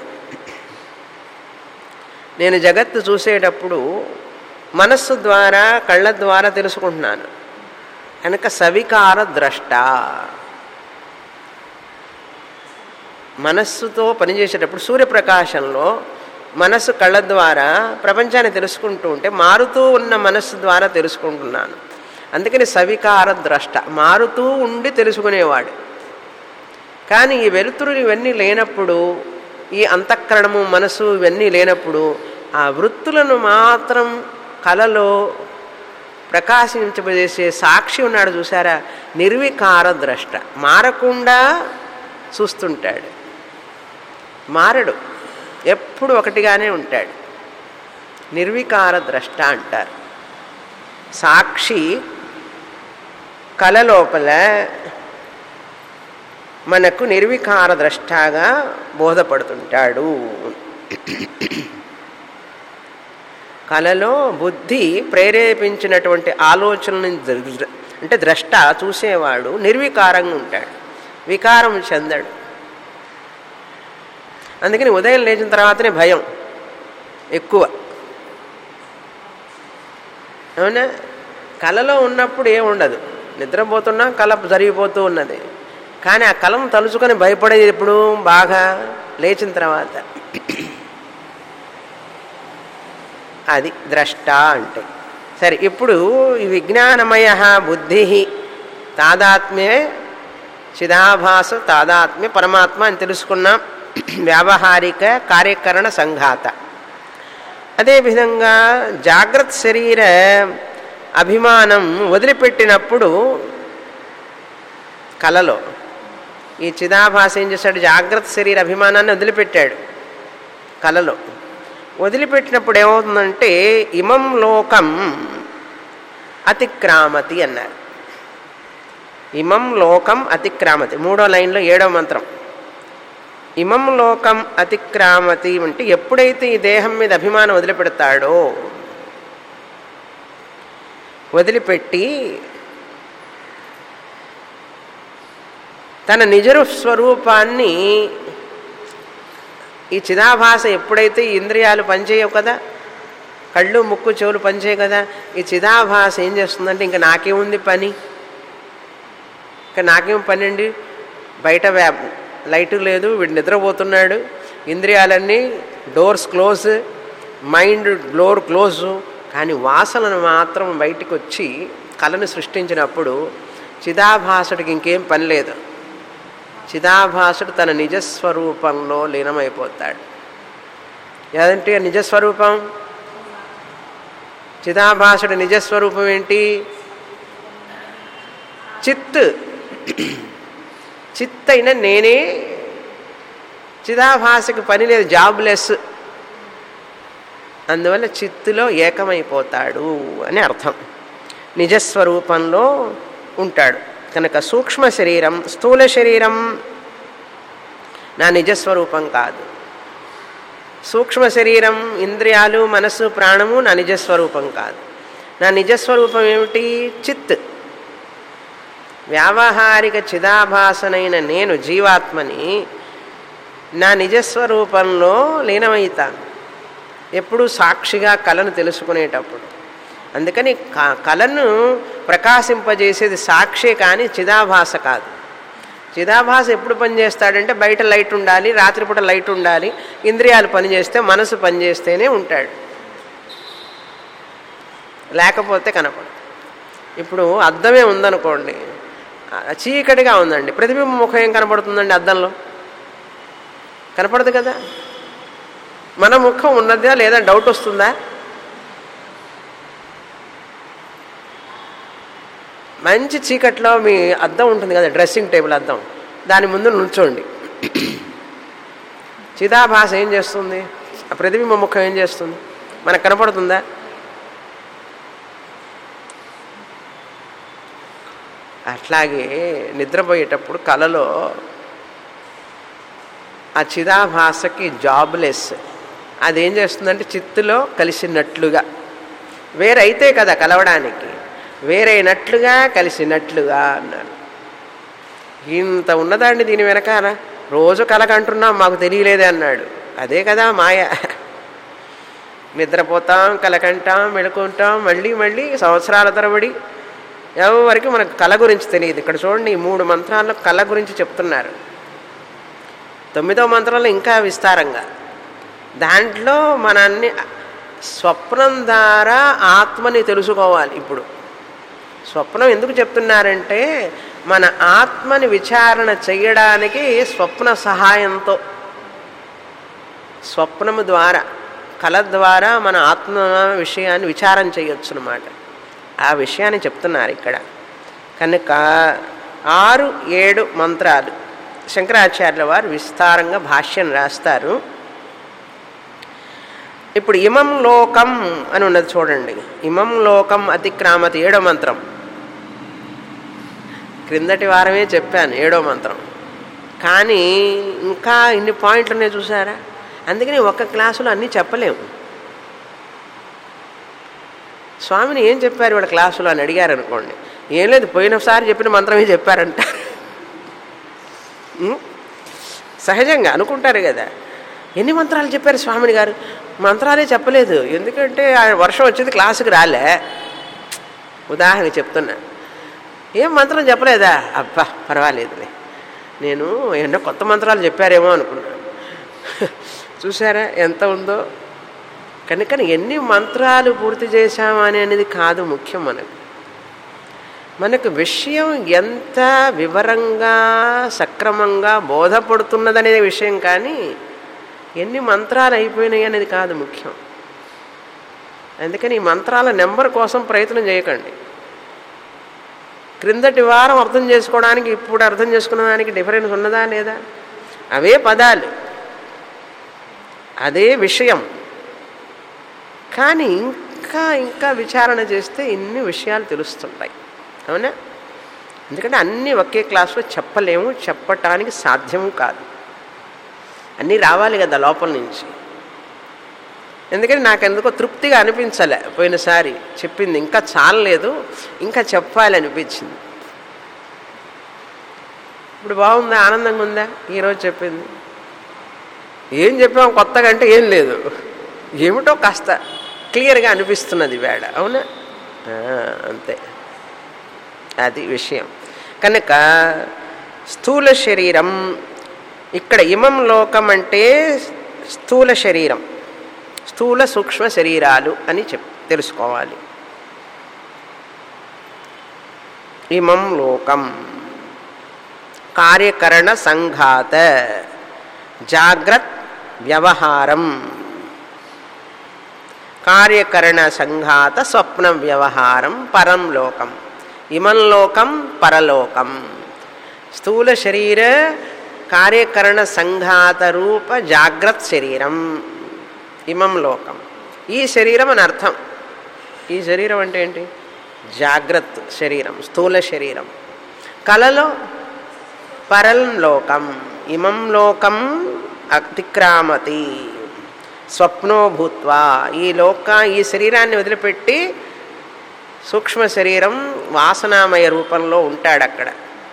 నేను జగత్తు చూసేటప్పుడు మనస్సు ద్వారా కళ్ళ ద్వారా తెలుసుకుంటున్నాను కనుక సవికార ద్రష్ట మనస్సుతో పనిచేసేటప్పుడు సూర్యప్రకాశంలో మనస్సు కళ్ళ ద్వారా ప్రపంచాన్ని తెలుసుకుంటూ ఉంటే మారుతూ ఉన్న మనస్సు ద్వారా తెలుసుకుంటున్నాను అందుకని సవికార ద్రష్ట మారుతూ ఉండి తెలుసుకునేవాడు కానీ ఈ వెలుతురు ఇవన్నీ లేనప్పుడు ఈ అంతఃకరణము మనసు ఇవన్నీ లేనప్పుడు ఆ వృత్తులను మాత్రం కలలో ప్రకాశించజేసే సాక్షి ఉన్నాడు చూసారా నిర్వికార ద్రష్ట మారకుండా చూస్తుంటాడు మారడు ఎప్పుడు ఒకటిగానే ఉంటాడు నిర్వికార ద్రష్ట అంటారు సాక్షి కళ లోపల మనకు నిర్వికార ద్రష్టగా బోధపడుతుంటాడు కళలో బుద్ధి ప్రేరేపించినటువంటి ఆలోచనని ద్ర- అంటే ద్రష్ట చూసేవాడు నిర్వికారంగా ఉంటాడు వికారం చెందడు అందుకని ఉదయం లేచిన తర్వాతనే భయం ఎక్కువ అవునా కళలో ఉన్నప్పుడు ఏముండదు నిద్రపోతున్నా కళ జరిగిపోతూ ఉన్నది కానీ ఆ కళను తలుచుకొని భయపడేది ఎప్పుడు బాగా లేచిన తర్వాత అది ద్రష్ట అంటే సరే ఇప్పుడు ఈ విజ్ఞానమయ బుద్ధి తాదాత్మ్యే చిదాభాస తాదాత్మ్య పరమాత్మ అని తెలుసుకున్నాం వ్యావహారిక కార్యకరణ సంఘాత అదేవిధంగా జాగ్రత్త శరీర అభిమానం వదిలిపెట్టినప్పుడు కలలో ఈ చిదాభాస ఏం చేశాడు జాగ్రత్త శరీర అభిమానాన్ని వదిలిపెట్టాడు కలలో వదిలిపెట్టినప్పుడు ఏమవుతుందంటే ఇమం లోకం అతిక్రామతి అన్నారు ఇమం లోకం అతిక్రామతి మూడో లైన్లో ఏడో మంత్రం ఇమం లోకం అతిక్రామతి అంటే ఎప్పుడైతే ఈ దేహం మీద అభిమానం వదిలిపెడతాడో వదిలిపెట్టి తన నిజ స్వరూపాన్ని ఈ చిదాభాస ఎప్పుడైతే ఈ ఇంద్రియాలు పనిచేయవు కదా కళ్ళు ముక్కు చెవులు పనిచేయవు కదా ఈ చిదాభాస ఏం చేస్తుందంటే ఇంకా నాకేముంది పని ఇంకా నాకేం పని అండి బయట వ్యా లైటు లేదు వీడు నిద్రపోతున్నాడు ఇంద్రియాలన్నీ doors close mind door close కానీ వాసనను మాత్రం బయటికి వచ్చి కళను సృష్టించినప్పుడు చిదాభాసుడికి ఇంకేం పని లేదు చిదాభాసుడు తన నిజస్వరూపంలో లీనమైపోతాడు ఏదంటే ఆ నిజస్వరూపం చిదాభాసుడి నిజస్వరూపం ఏంటి చిత్ చిత్ అయిన నేనే చిదాభాసకి పని లేదు జాబ్లెస్ అందువల్ల చిత్తులో ఏకమైపోతాడు అని అర్థం నిజస్వరూపంలో ఉంటాడు కనుక సూక్ష్మ శరీరం స్థూల శరీరం నా నిజస్వరూపం కాదు సూక్ష్మ శరీరం ఇంద్రియాలు మనస్సు ప్రాణము నా నిజస్వరూపం కాదు నా నిజస్వరూపం ఏమిటి చిత్ వ్యావహారిక చిదాభాసనైన నేను జీవాత్మని నా నిజస్వరూపంలో లీనమవుతాను ఎప్పుడు సాక్షిగా కళను తెలుసుకునేటప్పుడు అందుకని క- కళను ప్రకాశింపజేసేది సాక్షే కానీ చిదాభాస కాదు చిదాభాస ఎప్పుడు పనిచేస్తాడంటే బయట లైట్ ఉండాలి రాత్రిపూట లైట్ ఉండాలి ఇంద్రియాలు పనిచేస్తే మనసు పనిచేస్తేనే ఉంటాడు లేకపోతే కనపడు ఇప్పుడు అద్దమే ఉందనుకోండి ఆ, చీకటిగా ఉందండి ప్రతిబింబ ముఖం ఏం కనపడుతుందండి అద్దంలో కనపడదు కదా మన ముఖం ఉన్నదా లేదా డౌట్ వస్తుందా మంచి చీకట్లో మీ అద్దం ఉంటుంది కదా డ్రెస్సింగ్ టేబుల్ అద్దం దాని ముందు నుంచోండి చిదాభాస ఏం చేస్తుంది ఆ ప్రతిబింబ ముఖం ఏం చేస్తుంది మనకు కనపడుతుందా అట్లాగే నిద్రపోయేటప్పుడు కలలో ఆ చిదాభాసకి జాబ్లెస్ అదేం చేస్తుందంటే చిత్తులో కలిసినట్లుగా వేరైతే కదా కలవడానికి వేరైనట్లుగా కలిసినట్లుగా అన్నాడు ఇంత ఉన్నదండి దీని వెనకాల రోజు కలకంటున్నాం మాకు తెలియలేదే అన్నాడు అదే కదా మాయ నిద్రపోతాం కలకంటాం మెడుకుంటాం మళ్ళీ మళ్ళీ సంవత్సరాల తరబడి ఎవరికి మనకు కళ గురించి తెలియదు ఇక్కడ చూడండి ఈ మూడు మంత్రాల్లో కళ గురించి చెప్తున్నారు తొమ్మిదో మంత్రంలో ఇంకా విస్తారంగా దాంట్లో మనల్ని స్వప్నం ద్వారా ఆత్మని తెలుసుకోవాలి ఇప్పుడు స్వప్నం ఎందుకు చెప్తున్నారంటే మన ఆత్మని విచారణ చేయడానికి స్వప్న సహాయంతో స్వప్నము ద్వారా కళ ద్వారా మన ఆత్మ విషయాన్ని విచారం చేయొచ్చు అనమాట ఆ విషయాన్ని చెప్తున్నారు ఇక్కడ కనుక ఆరు ఏడు మంత్రాలు శంకరాచార్యుల వారు విస్తారంగా భాష్యం రాస్తారు ఇప్పుడు ఇమం లోకం అని ఉన్నది చూడండి ఇమం లోకం అతిక్రామతి ఏడో మంత్రం క్రిందటి వారమే చెప్పాను ఏడో మంత్రం కానీ ఇంకా ఇన్ని పాయింట్లు ఉన్నాయి చూసారా అందుకని ఒక్క క్లాసులో అన్నీ చెప్పలేము స్వామిని ఏం చెప్పారు ఇవాళ క్లాసులో అని అడిగారు అనుకోండి ఏం లేదు పోయినసారి చెప్పిన మంత్రమే చెప్పారంట ఉం? సహజంగా అనుకుంటారు కదా ఎన్ని మంత్రాలు చెప్పారు స్వామిని గారు మంత్రాలే చెప్పలేదు ఎందుకంటే ఆయన వర్షం వచ్చింది క్లాసుకి రాలే ఉదాహరణ చెప్తున్నా ఏం మంత్రం చెప్పలేదా అబ్బా పర్వాలేదులే నేను ఎన్నో కొత్త మంత్రాలు చెప్పారేమో అనుకున్నాను చూసారా ఎంత ఉందో కనుక ఎన్ని మంత్రాలు పూర్తి చేశాము అనేది కాదు ముఖ్యం మనకు మనకు విషయం ఎంత వివరంగా సక్రమంగా బోధపడుతున్నదనే విషయం కానీ ఎన్ని మంత్రాలు అయిపోయినాయి అనేది కాదు ముఖ్యం అందుకని ఈ మంత్రాల నెంబర్ కోసం ప్రయత్నం చేయకండి క్రిందటి వారం అర్థం చేసుకోవడానికి ఇప్పుడు అర్థం చేసుకున్న దానికి డిఫరెన్స్ ఉన్నదా లేదా అవే పదాలు అదే విషయం కానీ ఇంకా ఇంకా విచారణ చేస్తే ఇన్ని విషయాలు తెలుస్తుంటాయి అవునా ఎందుకంటే అన్నీ ఒకే క్లాసులో చెప్పలేము చెప్పటానికి సాధ్యము కాదు అన్నీ రావాలి కదా లోపల నుంచి ఎందుకని నాకు ఎందుకో తృప్తిగా అనిపించలే పోయినసారి చెప్పింది ఇంకా చాలలేదు ఇంకా చెప్పాలి అనిపించింది ఇప్పుడు బాగుందా ఆనందంగా ఉందా ఈరోజు చెప్పింది ఏం చెప్పాం కొత్తగా అంటే ఏం లేదు ఏమిటో కాస్త క్లియర్గా అనిపిస్తున్నది వేడ అవునా ఆ, అంతే అది విషయం కనుక స్థూల శరీరం ఇక్కడ ఇమం లోకం అంటే స్థూల శరీరం స్థూల సూక్ష్మ శరీరాలు అని చెప్ తెలుసుకోవాలి ఇమం లోకం కార్యకరణ సంఘాత జాగ్రత్ వ్యవహారం కార్యకరణ సంఘాత స్వప్న వ్యవహారం పరం లోకం ఇమం లోకం పరలోకం స్థూల శరీర కార్యకరణ సంఘాత రూప జాగ్రత్ శరీరం ఇమం లోకం ఈ శరీరం అని అర్థం ఈ శరీరం అంటే ఏంటి జాగ్రత్త శరీరం స్థూల శరీరం కలలో పరం లోకం ఇమం లోకం అతిక్రామతి స్వప్నో భూత్వా ఈ లోక ఈ శరీరాన్ని వదిలిపెట్టి సూక్ష్మ శరీరం వాసనామయ రూపంలో ఉంటాడు అక్కడ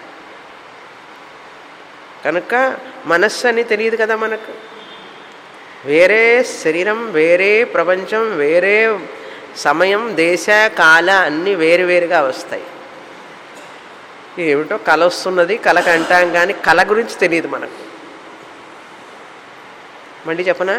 కనుక మనస్సు అని తెలియదు కదా మనకు వేరే శరీరం వేరే ప్రపంచం వేరే సమయం దేశ కాల అన్నీ వేరువేరుగా వస్తాయి ఏమిటో కల వస్తున్నది కళకు అంటాం కానీ కళ గురించి తెలియదు మనకు మళ్ళీ చెప్పనా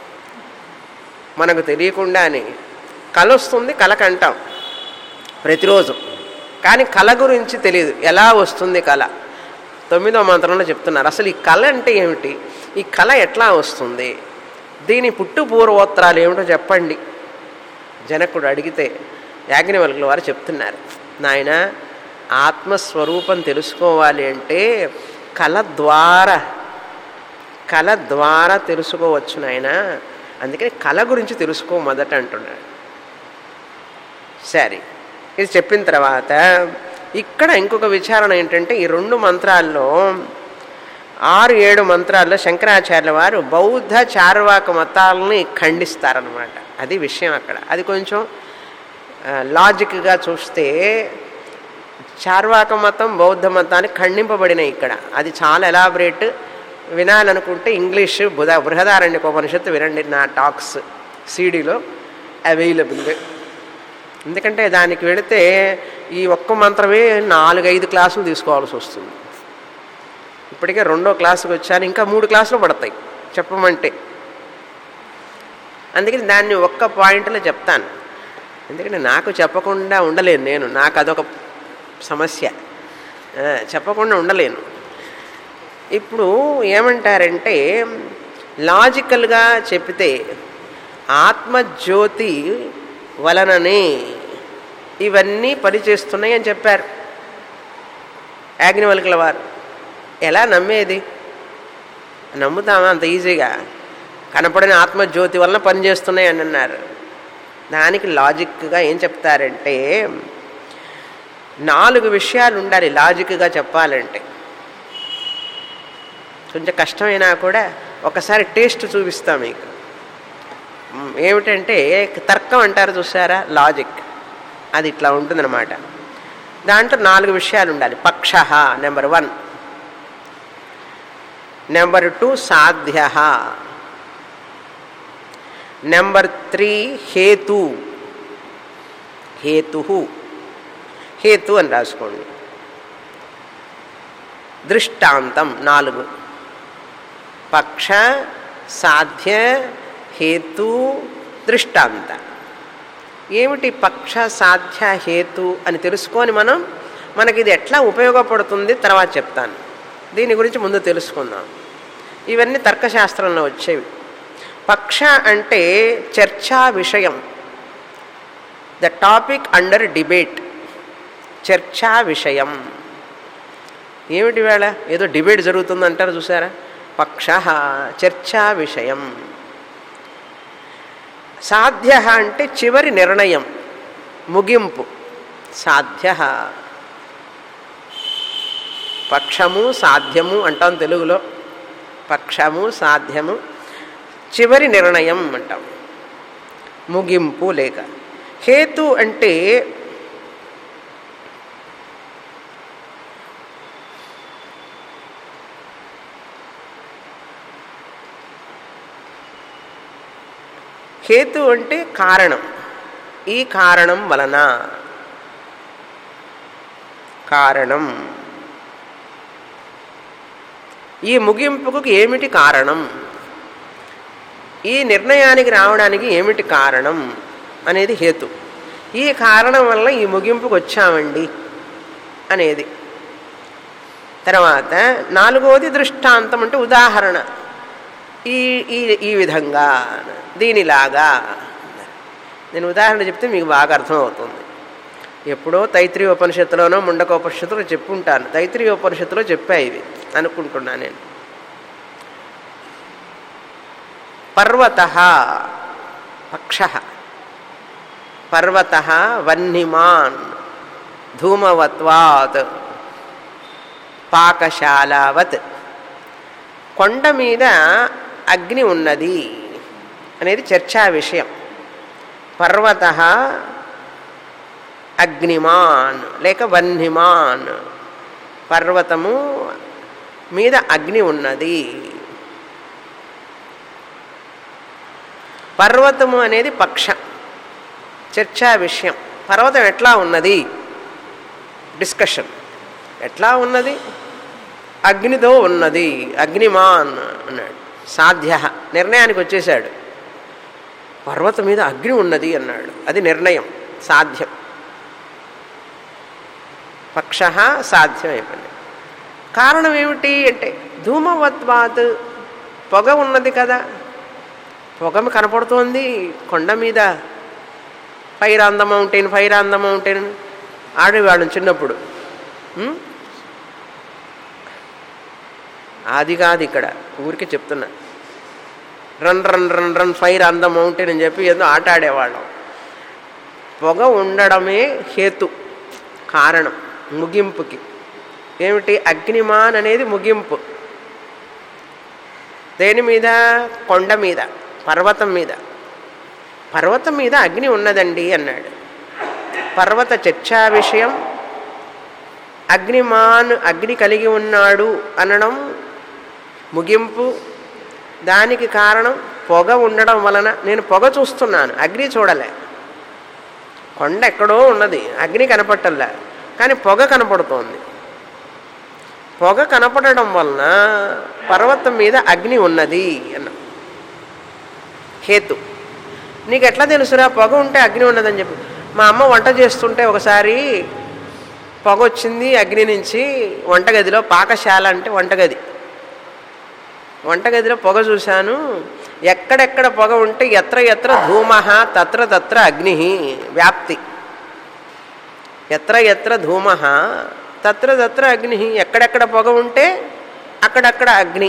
మనకు తెలియకుండానే కళ వస్తుంది కళకు అంటాం ప్రతిరోజు కానీ కళ గురించి తెలియదు ఎలా వస్తుంది కళ తొమ్మిదో మంత్రంలో చెప్తున్నారు అసలు ఈ కళ అంటే ఏమిటి ఈ కళ ఎట్లా వస్తుంది దీని పుట్టు పూర్వోత్తరాలు ఏమిటో చెప్పండి జనకుడు అడిగితే యాజ్ఞవల్కుల వారు చెప్తున్నారు నాయన ఆత్మస్వరూపం తెలుసుకోవాలి అంటే కళ ద్వారా కళ ద్వారా తెలుసుకోవచ్చు నాయన అందుకని కళ గురించి తెలుసుకో మొదట అంటున్నాడు సరే ఇది చెప్పిన తర్వాత ఇక్కడ ఇంకొక విచారణ ఏంటంటే ఈ రెండు మంత్రాల్లో ఆరు ఏడు మంత్రాల్లో శంకరాచార్యుల వారు బౌద్ధ చార్వాక మతాలని ఖండిస్తారనమాట అది విషయం అక్కడ అది కొంచెం లాజిక్గా చూస్తే చార్వాక మతం బౌద్ధ మతానికి ఖండింపబడినాయి ఇక్కడ అది చాలా ఎలాబరేట్ వినాలనుకుంటే ఇంగ్లీష్ బుధ బృహదారణ్యక ఉపనిషత్తు వినండి నా టాక్స్ సీడీలో అవైలబుల్ ఎందుకంటే దానికి వెళితే ఈ ఒక్క మంత్రమే నాలుగైదు క్లాసులు తీసుకోవాల్సి వస్తుంది ఇప్పటికే రెండో క్లాసుకి వచ్చాను ఇంకా మూడు క్లాసులు పడతాయి చెప్పమంటే అందుకని దాన్ని ఒక్క పాయింట్లో చెప్తాను ఎందుకంటే నాకు చెప్పకుండా ఉండలేను నేను నాకు అదొక సమస్య చెప్పకుండా ఉండలేను ఇప్పుడు ఏమంటారంటే లాజికల్గా చెప్తే ఆత్మజ్యోతి వలననే ఇవన్నీ పనిచేస్తున్నాయి అని చెప్పారు యాజ్ఞవల్కుల వారు ఎలా నమ్మేది నమ్ముతామా అంత ఈజీగా కనపడిన ఆత్మజ్యోతి వలన పనిచేస్తున్నాయి అని అన్నారు దానికి లాజిక్గా ఏం చెప్తారంటే నాలుగు విషయాలు ఉండాలి లాజిక్గా చెప్పాలంటే కొంచెం కష్టమైనా కూడా ఒకసారి టేస్ట్ చూపిస్తాం మీకు ఏమిటంటే తర్కం అంటారు చూసారా లాజిక్ అది ఇట్లా ఉంటుందన్నమాట దాంట్లో నాలుగు విషయాలు ఉండాలి పక్ష నెంబర్ వన్ నెంబర్ టూ సాధ్య నెంబర్ త్రీ హేతు హేతు హేతు అని రాసుకోండి దృష్టాంతం నాలుగు పక్ష సాధ్య హేతు దృష్టాంత ఏమిటి పక్ష సాధ్య హేతు అని తెలుసుకొని మనం మనకి ఇది ఎట్లా ఉపయోగపడుతుంది తర్వాత చెప్తాను దీని గురించి ముందు తెలుసుకుందాం ఇవన్నీ తర్కశాస్త్రంలో వచ్చేవి పక్ష అంటే చర్చా విషయం ద టాపిక్ అండర్ డిబేట్ చర్చా విషయం ఏమిటి వేళ ఏదో డిబేట్ జరుగుతుందంటారు చూసారా పక్ష చర్చా విషయం సాధ్య అంటే చివరి నిర్ణయం ముగింపు సాధ్య పక్షము సాధ్యము అంటాం తెలుగులో పక్షము సాధ్యము చివరి నిర్ణయం అంటాం ముగింపు లేక హేతు అంటే హేతు అంటే కారణం ఈ కారణం వలన కారణం ఈ ముగింపుకు ఏమిటి కారణం ఈ నిర్ణయానికి రావడానికి ఏమిటి కారణం అనేది హేతు ఈ కారణం వల్ల ఈ ముగింపుకు వచ్చామండి అనేది తర్వాత నాలుగవది దృష్టాంతం అంటే ఉదాహరణ ఈ ఈ ఈ విధంగా దీనిలాగా నేను ఉదాహరణ చెప్తే మీకు బాగా అర్థమవుతుంది ఎప్పుడో తైత్రీయ ఉపనిషత్తులోనో ముండక ఉపనిషత్తులో చెప్పుంటాను తైత్రీయ ఉపనిషత్తులో చెప్పా ఇవి అనుకుంటున్నా నేను పర్వత పక్ష పర్వత వన్నిమాన్ ధూమవత్వాత్ పాకశాలావత్ కొండ మీద అగ్ని ఉన్నది అనేది చర్చా విషయం పర్వత అగ్నిమాన్ లేక వన్హిమాన్ పర్వతము మీద అగ్ని ఉన్నది పర్వతము అనేది పక్ష చర్చా విషయం పర్వతం ఎట్లా ఉన్నది డిస్కషన్ ఎట్లా ఉన్నది అగ్నితో ఉన్నది అగ్నిమాన్ అన్నాడు సాధ్య నిర్ణయానికి వచ్చేసాడు పర్వతం మీద అగ్ని ఉన్నది అన్నాడు అది నిర్ణయం సాధ్యం పక్ష సాధ్యం అయిపోయింది కారణం ఏమిటి అంటే ధూమవత్వాత్ పొగ ఉన్నది కదా పొగ కనపడుతోంది కొండ మీద fire on the mountain fire on the mountain ఆడేవాళ్ళం చిన్నప్పుడు ఉం? అది కాదు ఇక్కడ ఊరికే చెప్తున్నా run run run run fire on the mountain అని చెప్పి ఏదో ఆట ఆడేవాళ్ళం పొగ ఉండడమే హేతు కారణం ముగింపుకి ఏమిటి అగ్నిమాన్ అనేది ముగింపు దేని మీద కొండ మీద పర్వతం మీద పర్వతం మీద అగ్ని ఉన్నదండి అన్నాడు పర్వత చర్చా విషయం అగ్నిమాన్ అగ్ని కలిగి ఉన్నాడు అనడం ముగింపు దానికి కారణం పొగ ఉండడం వలన నేను పొగ చూస్తున్నాను అగ్ని చూడలే కొండ ఎక్కడో ఉన్నది అగ్ని కనపట్టల్లా కానీ పొగ కనపడుతోంది పొగ కనపడడం వలన పర్వతం మీద అగ్ని ఉన్నది అన్న హేతు నీకు ఎట్లా తెలుసురా పొగ ఉంటే అగ్ని ఉన్నదని చెప్పి మా అమ్మ వంట చేస్తుంటే ఒకసారి పొగ వచ్చింది అగ్ని నుంచి వంటగదిలో పాకశాల అంటే వంటగది వంటగదిలో పొగ చూశాను ఎక్కడెక్కడ పొగ ఉంటే ఎత్ర ఎత్ర ధూమ తత్ర తత్ర అగ్ని వ్యాప్తి ఎత్ర ఎత్ర ధూమ తత్ర తత్ర అగ్ని ఎక్కడెక్కడ పొగ ఉంటే అక్కడక్కడ అగ్ని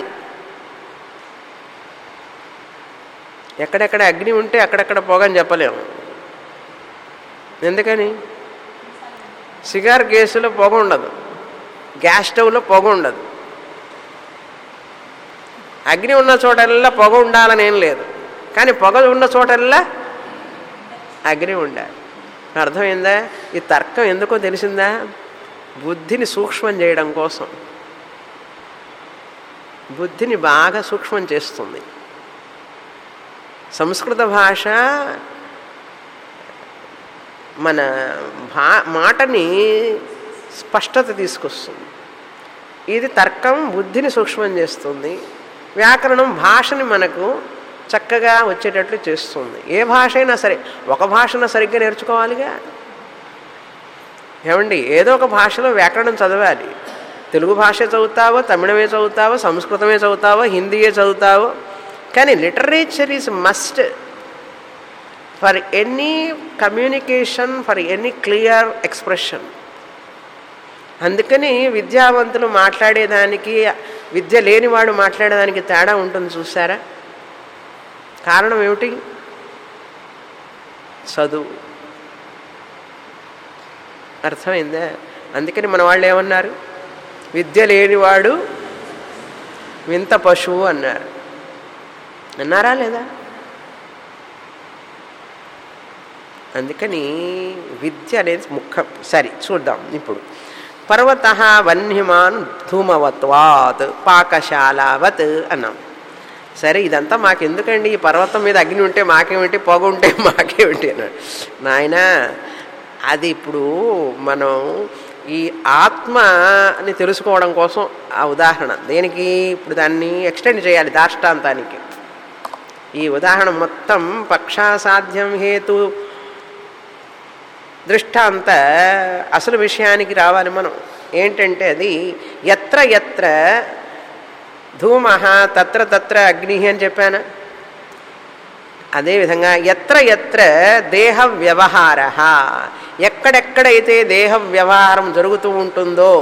ఎక్కడెక్కడ అగ్ని ఉంటే అక్కడక్కడ పొగ అని చెప్పలేము ఎందుకని సిగార్ గ్యాసులో పొగ ఉండదు గ్యాస్ స్టవ్లో పొగ ఉండదు అగ్ని ఉన్న చోటల్లా పొగ ఉండాలని ఏం లేదు కానీ పొగ ఉన్న చోటల్లా అగ్ని ఉండాలి అర్థమైందా ఈ తర్కం ఎందుకో తెలిసిందా బుద్ధిని సూక్ష్మం చేయడం కోసం బుద్ధిని బాగా సూక్ష్మం చేస్తుంది సంస్కృత భాష మన భా మాటని స్పష్టత తీసుకొస్తుంది ఇది తర్కం బుద్ధిని సూక్ష్మం చేస్తుంది వ్యాకరణం భాషని మనకు చక్కగా వచ్చేటట్లు చేస్తుంది ఏ భాష అయినా సరే ఒక భాషను సరిగ్గా నేర్చుకోవాలిగా ఏమండి ఏదో ఒక భాషలో వ్యాకరణం చదవాలి తెలుగు భాష చదువుతావో తమిళమే చదువుతావో సంస్కృతమే చదువుతావో హిందీయే చదువుతావో కానీ literature is must for any communication for any clear expression అందుకని విద్యావంతులు మాట్లాడేదానికి విద్య లేనివాడు మాట్లాడేదానికి తేడా ఉంటుంది చూసారా కారణం ఏమిటి చదువు అర్థమైందా అందుకని మన వాళ్ళు ఏమన్నారు విద్య లేనివాడు వింత పశువు అన్నారు అన్నారా లేదా అందుకని విద్య అనేది ముఖ్యం సరే చూద్దాం ఇప్పుడు పర్వత వన్యమాన్ ధూమవత్వాత్ పాకశాలావత్ అన్నాం సరే ఇదంతా మాకెందుకండి ఈ పర్వతం మీద అగ్ని ఉంటే మాకేమిటి పొగ ఉంటే మాకేమిటి అన్నాడు నాయన అది ఇప్పుడు మనం ఈ ఆత్మని తెలుసుకోవడం కోసం ఆ ఉదాహరణ దేనికి ఇప్పుడు దాన్ని ఎక్స్టెండ్ చేయాలి దాష్టాంతానికి ఈ ఉదాహరణ మొత్తం పక్షాసాధ్యం హేతు దృష్టాంత అసలు విషయానికి రావాలి మనం ఏంటంటే అది ఎత్ర ఎత్ర ధూమ తత్ర తత్ర అగ్ని అని చెప్పాను అదేవిధంగా ఎత్ర ఎత్ర దేహ వ్యవహార ఎక్కడెక్కడైతే దేహ వ్యవహారం జరుగుతూ ఉంటుందో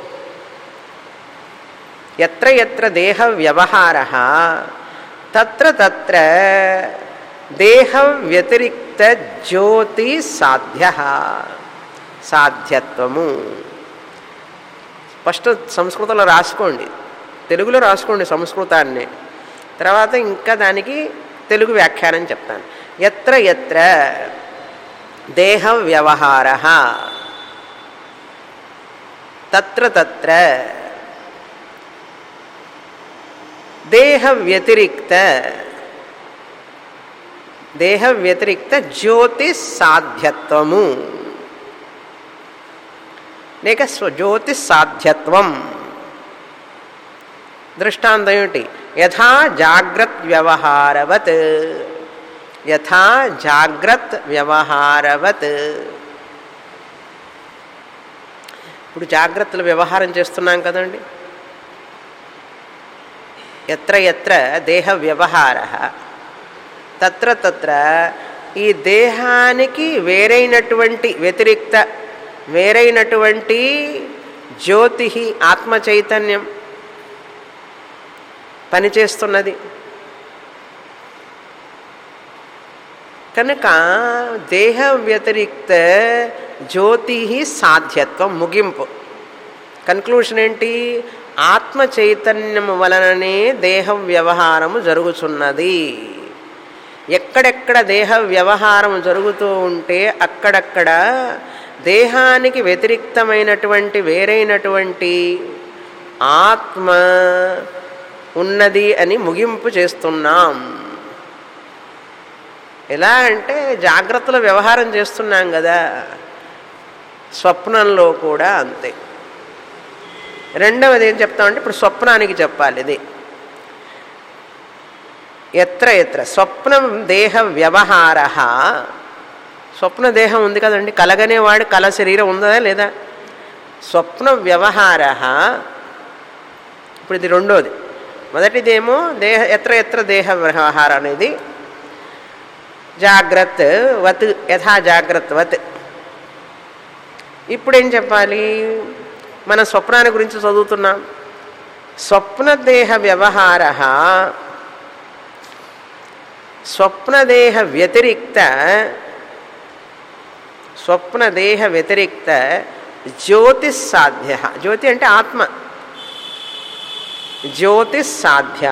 ఎత్ర ఎత్ర దేహ వ్యవహార తత్ర తత్ర దేహ వ్యతిరిక్త జ్యోతి సాధ్య సాధ్యత్వము ఫస్ట్ సంస్కృతంలో రాసుకోండి తెలుగులో రాసుకోండి సంస్కృతాన్ని తర్వాత ఇంకా దానికి తెలుగు వ్యాఖ్యానం చెప్తాను ఎత్ర ఎత్ర దేహ వ్యవహార తత్ర తత్ర దేహ వ్యతిరిక్త దేహ వ్యతిరిక్త జ్యోతి సాధ్యత్వము లేక స్వ జ్యోతి సాధ్యత్వం దృష్టాంతం ఏమిటి యథా జాగ్రత్ వ్యవహారవత్ యథా జాగ్రత్ వ్యవహారవత్ ఇప్పుడు జాగ్రత్తలు వ్యవహారం చేస్తున్నాం కదండి ఎత్ర ఎత్ర దేహ వ్యవహార తత్ర తత్ర ఈ దేహానికి వేరైనటువంటి వ్యతిరిక్త వేరైనటువంటి జ్యోతి ఆత్మ చైతన్యం పనిచేస్తున్నది కనుక దేహ వ్యతిరిక్త జ్యోతి సాధ్యత్వం ముగింపు కన్క్లూషన్ ఏంటి ఆత్మ చైతన్యము వలననే దేహ వ్యవహారము జరుగుతున్నది ఎక్కడెక్కడ దేహ వ్యవహారం జరుగుతూ ఉంటే అక్కడక్కడ దేహానికి వ్యతిరిక్తమైనటువంటి వేరైనటువంటి ఆత్మ ఉన్నది అని ముగింపు చేస్తున్నాం ఎలా అంటే జాగ్రత్తలో వ్యవహారం చేస్తున్నాం కదా స్వప్నంలో కూడా అంతే రెండవది ఏం చెప్తామంటే ఇప్పుడు స్వప్నానికి చెప్పాలి ఇది ఎత్ర ఎత్ర స్వప్నం దేహ వ్యవహార స్వప్న దేహం ఉంది కదండి కలగనేవాడు కల శరీరం ఉందా లేదా స్వప్న వ్యవహార ఇప్పుడు ఇది రెండోది మొదటిదేమో దేహ ఎత్ర ఎత్ర దేహ వ్యవహార అనేది జాగ్రత్త వత్ యథా జాగ్రత్త వత్ ఇప్పుడు ఏం చెప్పాలి మన స్వప్నాన్ని గురించి చదువుతున్నాం స్వప్నదేహ వ్యవహార స్వప్నదేహ వ్యతిరిక్త స్వప్నదేహ వ్యతిరిక్త జ్యోతి సాధ్య జ్యోతి అంటే ఆత్మ జ్యోతి సాధ్య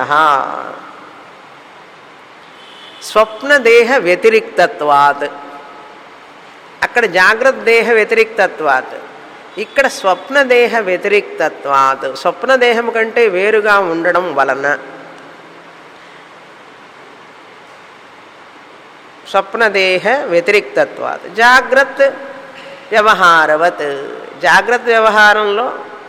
స్వప్నదేహ వ్యతిరిక్తత్వాత్ అక్కడ జాగ్రత్త దేహ వ్యతిరిక్తత్వాత్ ఇక్కడ స్వప్నదేహ వ్యతిరిక్తత్వాత్ స్వప్నదేహం కంటే వేరుగా ఉండడం వలన స్వప్నదేహ వ్యతిరిక్తత్వాత్ జాగ్రత్త వ్యవహారవత్ జాగ్రత్త వ్యవహారంలో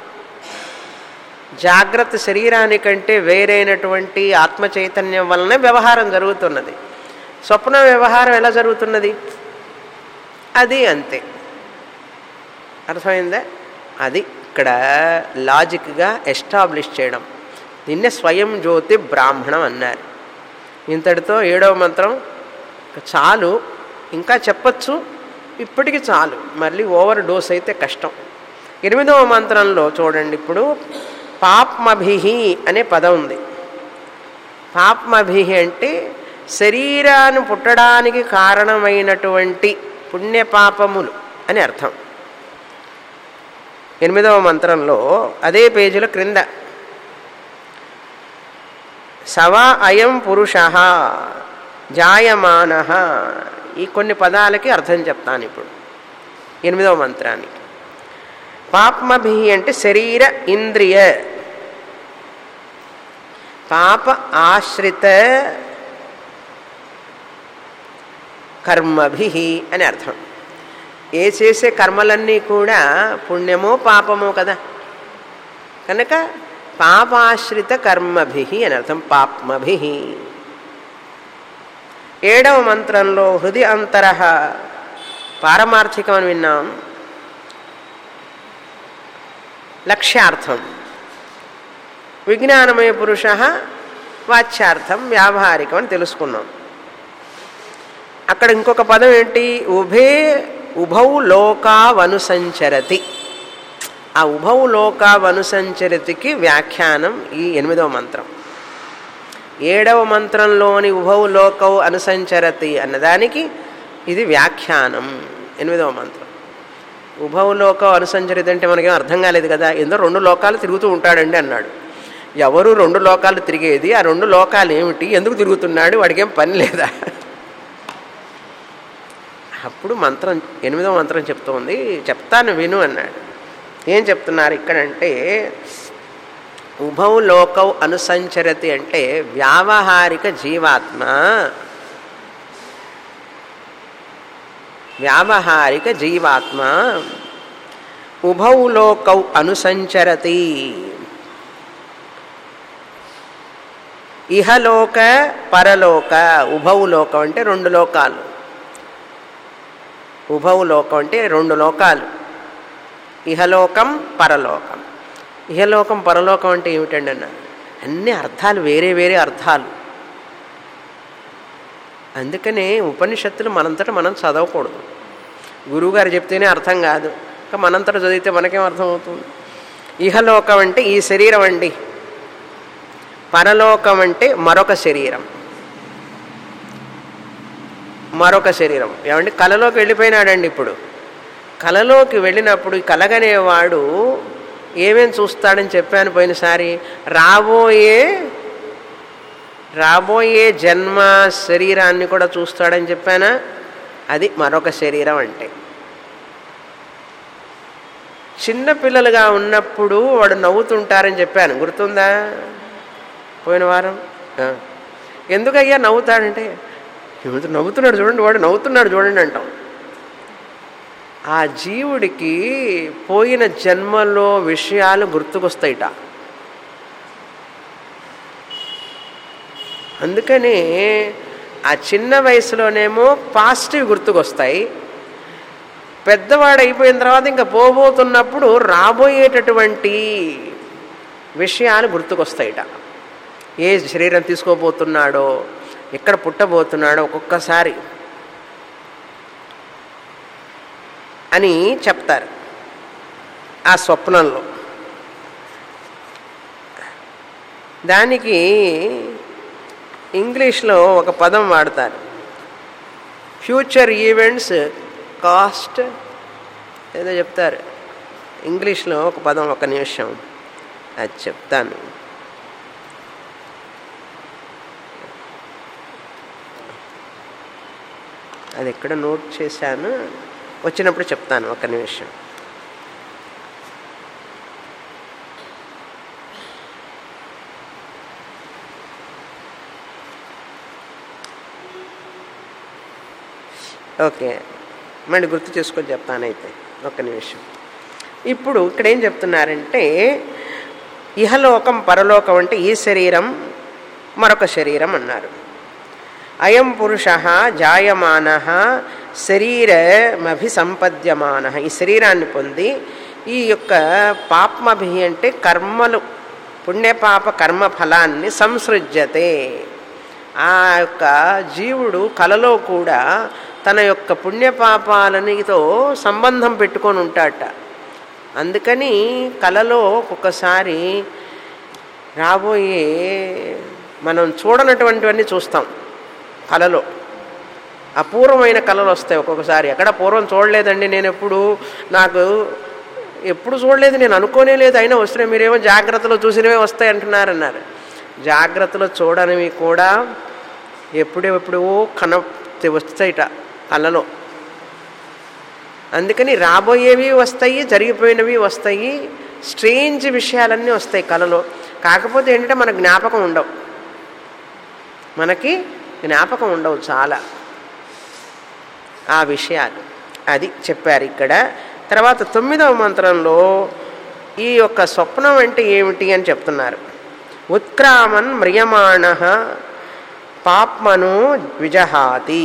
జాగ్రత్త శరీరానికంటే వేరైనటువంటి ఆత్మ చైతన్యం వలన వ్యవహారం జరుగుతున్నది స్వప్న వ్యవహారం ఎలా జరుగుతున్నది అది అంతే అర్థమైందా అది ఇక్కడ లాజిక్గా ఎస్టాబ్లిష్ చేయడం దీన్నే స్వయం జ్యోతి బ్రాహ్మణం అన్నారు ఇంతటితో ఏడవ మంత్రం చాలు ఇంకా చెప్పచ్చు ఇప్పటికి చాలు మళ్ళీ ఓవర్ డోస్ అయితే కష్టం ఎనిమిదవ మంత్రంలో చూడండి ఇప్పుడు పాప్మభిహి అనే పదం ఉంది పాప్మభిహి అంటే శరీరాన్ని పుట్టడానికి కారణమైనటువంటి పుణ్యపాపములు అని అర్థం ఎనిమిదవ మంత్రంలో అదే పేజీలో క్రింద సవా అయం పురుష జాయమాన ఈ కొన్ని పదాలకి అర్థం చెప్తాను ఇప్పుడు ఎనిమిదవ మంత్రానికి పాప్మభి అంటే శరీర ఇంద్రియ పాప ఆశ్రిత కర్మభి అని అర్థం ఏ చేసే కర్మలన్నీ కూడా పుణ్యమో పాపమో కదా కనుక పాపాశ్రిత కర్మభి అని అర్థం పాప్మభి ఏడవ మంత్రంలో హృది అంతర పారమార్థికం అని విన్నాం లక్ష్యార్థం విజ్ఞానమయ పురుష వాచ్యార్థం వ్యావహారికం అని తెలుసుకున్నాం అక్కడ ఇంకొక పదం ఏంటి ఉభే ఉభౌ లోకావనుసంచరతి ఆ ఉభౌ లోకావనుసంచరతికి వ్యాఖ్యానం ఈ ఎనిమిదవ మంత్రం ఏడవ మంత్రంలోని ఉభౌ లోకౌ అనుసంచరతి అన్నదానికి ఇది వ్యాఖ్యానం ఎనిమిదవ మంత్రం ఉభవ లోకం అనుసంచరిత అంటే మనకేం అర్థం కాలేదు కదా ఎందో రెండు లోకాలు తిరుగుతూ ఉంటాడండి అన్నాడు ఎవరు రెండు లోకాలు తిరిగేది ఆ రెండు లోకాలు ఏమిటి ఎందుకు తిరుగుతున్నాడు వాడికేం పని లేదా అప్పుడు మంత్రం ఎనిమిదో మంత్రం చెప్తోంది చెప్తాను విను అన్నాడు ఏం చెప్తున్నారు ఇక్కడంటే ఉభౌ లోకౌ అనుసంచరతి అంటే వ్యావహారిక జీవాత్మ వ్యావహారిక జీవాత్మ ఉభౌ లోకౌ అనుసంచరతి ఇహలోక పరలోక ఉభౌ లోకం అంటే రెండు లోకాలు ఉభౌ లోకం అంటే రెండు లోకాలు ఇహలోకం పరలోకం ఇహలోకం పరలోకం అంటే ఏమిటండి అన్న అన్ని అర్థాలు వేరే వేరే అర్థాలు అందుకనే ఉపనిషత్తులు మనంతట మనం చదవకూడదు గురువుగారు చెప్తేనే అర్థం కాదు ఇంకా మనంతట చదివితే మనకేం అర్థం అవుతుంది ఇహలోకం అంటే ఈ శరీరం అండి పరలోకం అంటే మరొక శరీరం మరొక శరీరం ఏమండి కళలోకి వెళ్ళిపోయినాడండి ఇప్పుడు కళలోకి వెళ్ళినప్పుడు ఈ కలగనేవాడు ఏమేం చూస్తాడని చెప్పాను పోయినసారి రాబోయే రాబోయే జన్మ శరీరాన్ని కూడా చూస్తాడని చెప్పానా అది మరొక శరీరం అంటే చిన్న పిల్లలుగా ఉన్నప్పుడు వాడు నవ్వుతుంటారని చెప్పాను గుర్తుందా పోయిన వారం ఆ. ఎందుకయ్యా నవ్వుతాడంటే "ఏమిటి నవ్వుతున్నాడు చూడండి వాడు నవ్వుతున్నాడు చూడండి అంటాం ఆ జీవుడికి పోయిన జన్మలో విషయాలు గుర్తుకొస్తాయిట అందుకని ఆ చిన్న వయసులోనేమో పాజిటివ్ గుర్తుకొస్తాయి పెద్దవాడు అయిపోయిన తర్వాత ఇంకా పోబోతున్నప్పుడు రాబోయేటటువంటి విషయాలు గుర్తుకొస్తాయిట ఏ శరీరం తీసుకోబోతున్నాడో ఎక్కడ పుట్టబోతున్నాడో ఒక్కొక్కసారి అని చెప్తారు ఆ స్వప్నంలో దానికి ఇంగ్లీష్లో ఒక పదం వాడతారు ఫ్యూచర్ ఈవెంట్స్ కాస్ట్ ఏదో చెప్తారు ఇంగ్లీష్లో ఒక పదం ఒక నిమిషం అది చెప్తాను అది ఎక్కడ నోట్ చేశాను వచ్చినప్పుడు చెప్తాను ఒక నిమిషం ఓకే మళ్ళీ గుర్తు చేసుకొని చెప్తానైతే ఒక్క నిమిషం ఇప్పుడు ఇక్కడ ఏం చెప్తున్నారంటే ఇహలోకం పరలోకం అంటే ఈ శరీరం మరొక శరీరం అన్నారు అయం పురుష జాయమాన శరీరమభిసంపద్యమాన ఈ శరీరాన్ని పొంది ఈ యొక్క పాపమభి అంటే కర్మలు పుణ్యపాప కర్మ ఫలాన్ని సంసృజ్యతే ఆ యొక్క జీవుడు కలలో కూడా తన యొక్క పుణ్యపాపాలనితో సంబంధం పెట్టుకొని ఉంటాడట అందుకని కలలో ఒక్కొక్కసారి రాబోయే మనం చూడనటువంటివన్నీ చూస్తాం కలలో అపూర్వమైన కళలు వస్తాయి ఒక్కొక్కసారి ఎక్కడ పూర్వం చూడలేదండి నేను ఎప్పుడు నాకు ఎప్పుడు చూడలేదు నేను అనుకోనే లేదు అయినా వస్తున్నాయి మీరేమో జాగ్రత్తలో చూసినవే వస్తాయి అంటున్నారు అన్నారు జాగ్రత్తలో చూడనివి కూడా ఎప్పుడెప్పుడు కన వస్తాయిట కళ్ళలో అందుకని రాబోయేవి వస్తాయి జరిగిపోయినవి వస్తాయి స్ట్రేంజ్ విషయాలన్నీ వస్తాయి కళలో కాకపోతే ఏంటంటే మన జ్ఞాపకం ఉండవు మనకి జ్ఞాపకం ఉండవు చాలా ఆ విషయాలు అది చెప్పారు ఇక్కడ తర్వాత తొమ్మిదవ మంత్రంలో ఈ యొక్క స్వప్నం అంటే ఏమిటి అని చెప్తున్నారు ఉత్క్రామన్ మ్రియమాణ పాప్మను విజహాతి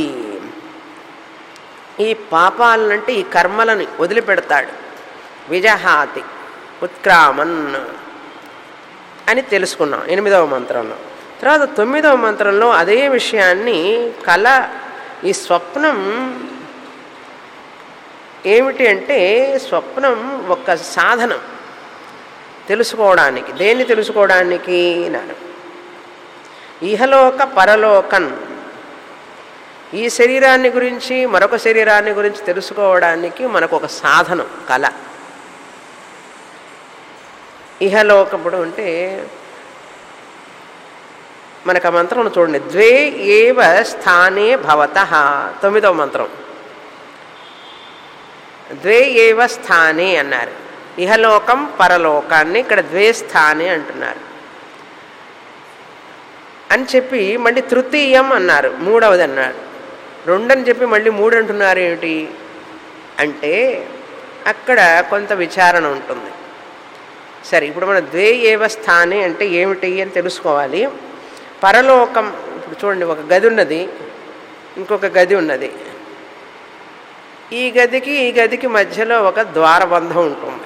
ఈ పాపాలనంటే ఈ కర్మలను వదిలిపెడతాడు విజహాతి ఉత్క్రామన్ అని తెలుసుకున్నాం ఎనిమిదవ మంత్రంలో తర్వాత తొమ్మిదవ మంత్రంలో అదే విషయాన్ని కళ ఈ స్వప్నం ఏమిటి అంటే స్వప్నం ఒక సాధనం తెలుసుకోవడానికి దేన్ని తెలుసుకోవడానికి నాను ఇహలోక పరలోకన్ ఈ శరీరాన్ని గురించి మరొక శరీరాన్ని గురించి తెలుసుకోవడానికి మనకు ఒక సాధనం కళ ఇహలోకప్పుడు అంటే మనకు ఆ మంత్రం చూడండి ద్వే ఏవ స్థానే భవత తొమ్మిదవ మంత్రం ద్వే ఏవ స్థానే అన్నారు ఇహలోకం పరలోకాన్ని ఇక్కడ ద్వే స్థానే అంటున్నారు అని చెప్పి మళ్ళీ తృతీయం అన్నారు మూడవది అన్నారు రెండని చెప్పి మళ్ళీ మూడు అంటున్నారు ఏమిటి అంటే అక్కడ కొంత విచారణ ఉంటుంది సరే ఇప్పుడు మన ద్వే ఏవ స్థానే అంటే ఏమిటి అని తెలుసుకోవాలి పరలోకం ఇప్పుడు చూడండి ఒక గది ఉన్నది ఇంకొక గది ఉన్నది ఈ గదికి ఈ గదికి మధ్యలో ఒక ద్వారబంధం ఉంటుంది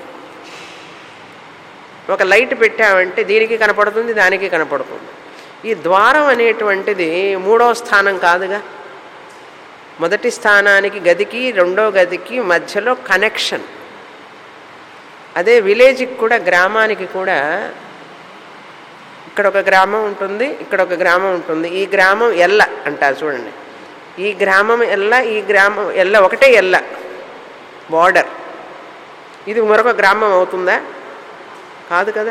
ఒక లైట్ పెట్టామంటే దీనికి కనపడుతుంది దానికి కనపడుతుంది ఈ ద్వారం అనేటువంటిది మూడో స్థానం కాదుగా మొదటి స్థానానికి గదికి రెండో గదికి మధ్యలో కనెక్షన్ అదే విలేజ్కి కూడా గ్రామానికి కూడా ఇక్కడ ఒక గ్రామం ఉంటుంది ఇక్కడ ఒక గ్రామం ఉంటుంది ఈ గ్రామం ఎల్ల అంటారు చూడండి ఈ గ్రామం ఎల్ల ఈ గ్రామం ఎల్ల ఒకటే ఎల్ల బార్డర్ ఇది మరొక గ్రామం అవుతుందా కాదు కదా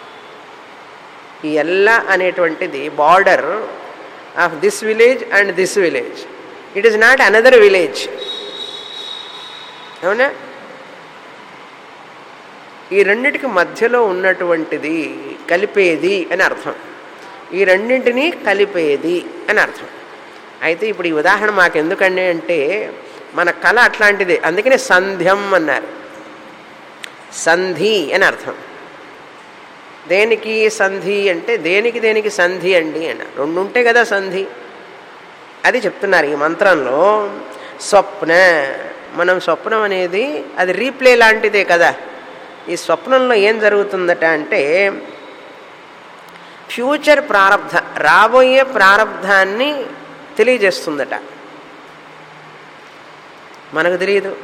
ఈ ఎల్ల అనేటువంటిది border of this village and this village it is not another village అవునా ఈ రెండిటికి మధ్యలో ఉన్నటువంటిది కలిపేది అని అర్థం ఈ రెండింటినీ కలిపేది అని అర్థం అయితే ఇప్పుడు ఈ ఉదాహరణ మాకు ఎందుకండి అంటే మన కళ అట్లాంటిదే అందుకనే సంధ్యం అన్నారు సంధి అని అర్థం దేనికి సంధి అంటే దేనికి దేనికి సంధి అండి అన్న రెండు ఉంటే కదా సంధి అది చెప్తున్నారు ఈ మంత్రంలో స్వప్న మనం స్వప్నం అనేది అది రీప్లే లాంటిదే కదా ఈ స్వప్నంలో ఏం జరుగుతుందట అంటే ఫ్యూచర్ ప్రారంధ రాబోయే ప్రారంధాన్ని తెలియజేస్తుందట మనకు తెలియదు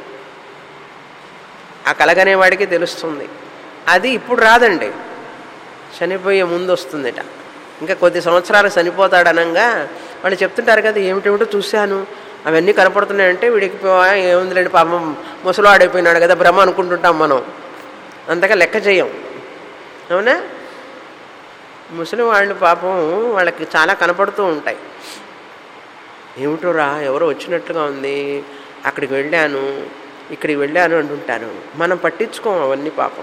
ఆ కలగనేవాడికి తెలుస్తుంది అది ఇప్పుడు రాదండి చనిపోయే ముందు వస్తుందిట ఇంకా కొద్ది సంవత్సరాలు చనిపోతాడు అనగా వాళ్ళు చెప్తుంటారు కదా ఏమిటేమిటో చూశాను అవన్నీ కనపడుతున్నాయంటే వీడికి ఏముందిలేండి పాపం ముసలాడైపోయినాడు కదా భ్రమ అనుకుంటుంటాం మనం అంతగా లెక్క చేయం అవునా ముసలి వాళ్ళు పాపం వాళ్ళకి చాలా కనపడుతూ ఉంటాయి ఏమిటోరా ఎవరో వచ్చినట్లుగా ఉంది అక్కడికి వెళ్ళాను ఇక్కడికి వెళ్ళాను అంటుంటాను మనం పట్టించుకోం అవన్నీ పాపం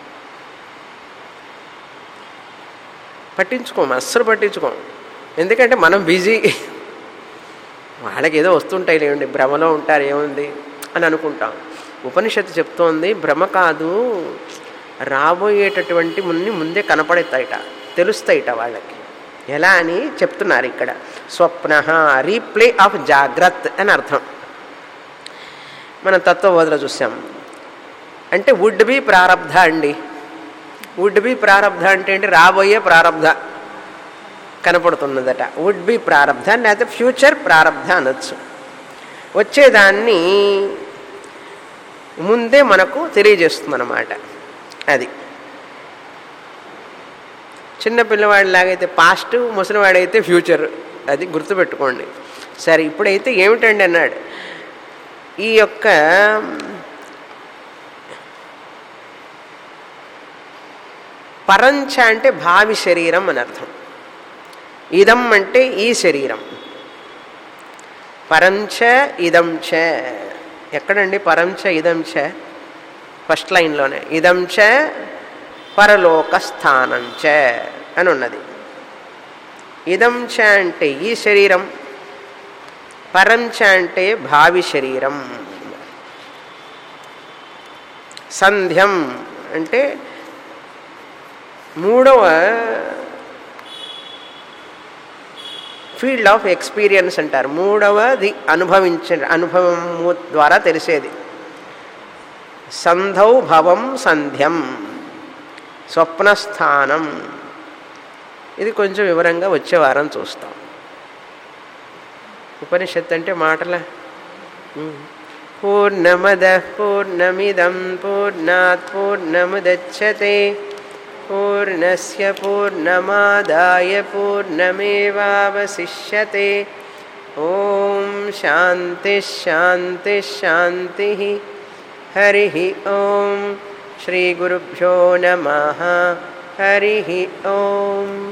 పట్టించుకోం అస్సలు పట్టించుకోం ఎందుకంటే మనం బిజీ వాళ్ళకి ఏదో వస్తుంటాయి లేండి భ్రమలో ఉంటారు ఏముంది అని అనుకుంటాం ఉపనిషత్తు చెప్తోంది భ్రమ కాదు రాబోయేటటువంటి మున్ని ముందే కనపడతాయిట తెలుస్తాయిట వాళ్ళకి ఎలా అని చెప్తున్నారు ఇక్కడ స్వప్న రీప్లే ఆఫ్ జాగ్రత్త అని అర్థం మనం తత్వబోధన చూసాం అంటే వుడ్ బి ప్రారంధ అండి వుడ్ బి ప్రారంధ అంటే ఏంటి రాబోయే ప్రారంధ కనపడుతున్నదట వుడ్ బి ప్రారంధ లేకపోతే ఫ్యూచర్ ప్రారంధ అనొచ్చు వచ్చేదాన్ని ముందే మనకు తెలియజేస్తుంది అనమాట అది చిన్న పిల్లవాడిలాగైతే పాస్ట్ ముసలివాడైతే ఫ్యూచర్ అది గుర్తుపెట్టుకోండి సరే ఇప్పుడైతే ఏమిటండి అన్నాడు ఈ యొక్క పరంచ అంటే భావి శరీరం అని అర్థం ఇదం అంటే ఈ శరీరం పరంచ ఇదం చ ఎక్కడండి పరంచ ఇదం చ ఫస్ట్ లైన్లోనే ఇదం చ పరలోక స్థానం చ అని ఉన్నది ఇదం చ అంటే ఈ శరీరం పరంచ అంటే భావి శరీరం సంధ్యం అంటే మూడవ ఫీల్డ్ ఆఫ్ ఎక్స్పీరియన్స్ అంటారు మూడవది అనుభవించ అనుభవం ద్వారా తెలిసేది సంధౌ భవం సంధ్యం స్వప్నస్థానం ఇది కొంచెం వివరంగా వచ్చే వారం చూస్తాం ఉపనిషత్ అంటే మాటల పూర్ణమద పూర్ణమిదం పూర్ణాత్ పూర్ణముదచ్చతే పూర్ణస్య పూర్ణమాదాయ పూర్ణమేవావశిష్యతే ఓం శాంతి శాంతి శాంతి హరి ఓం శ్రీ గురుభ్యో నమ హరి ఓం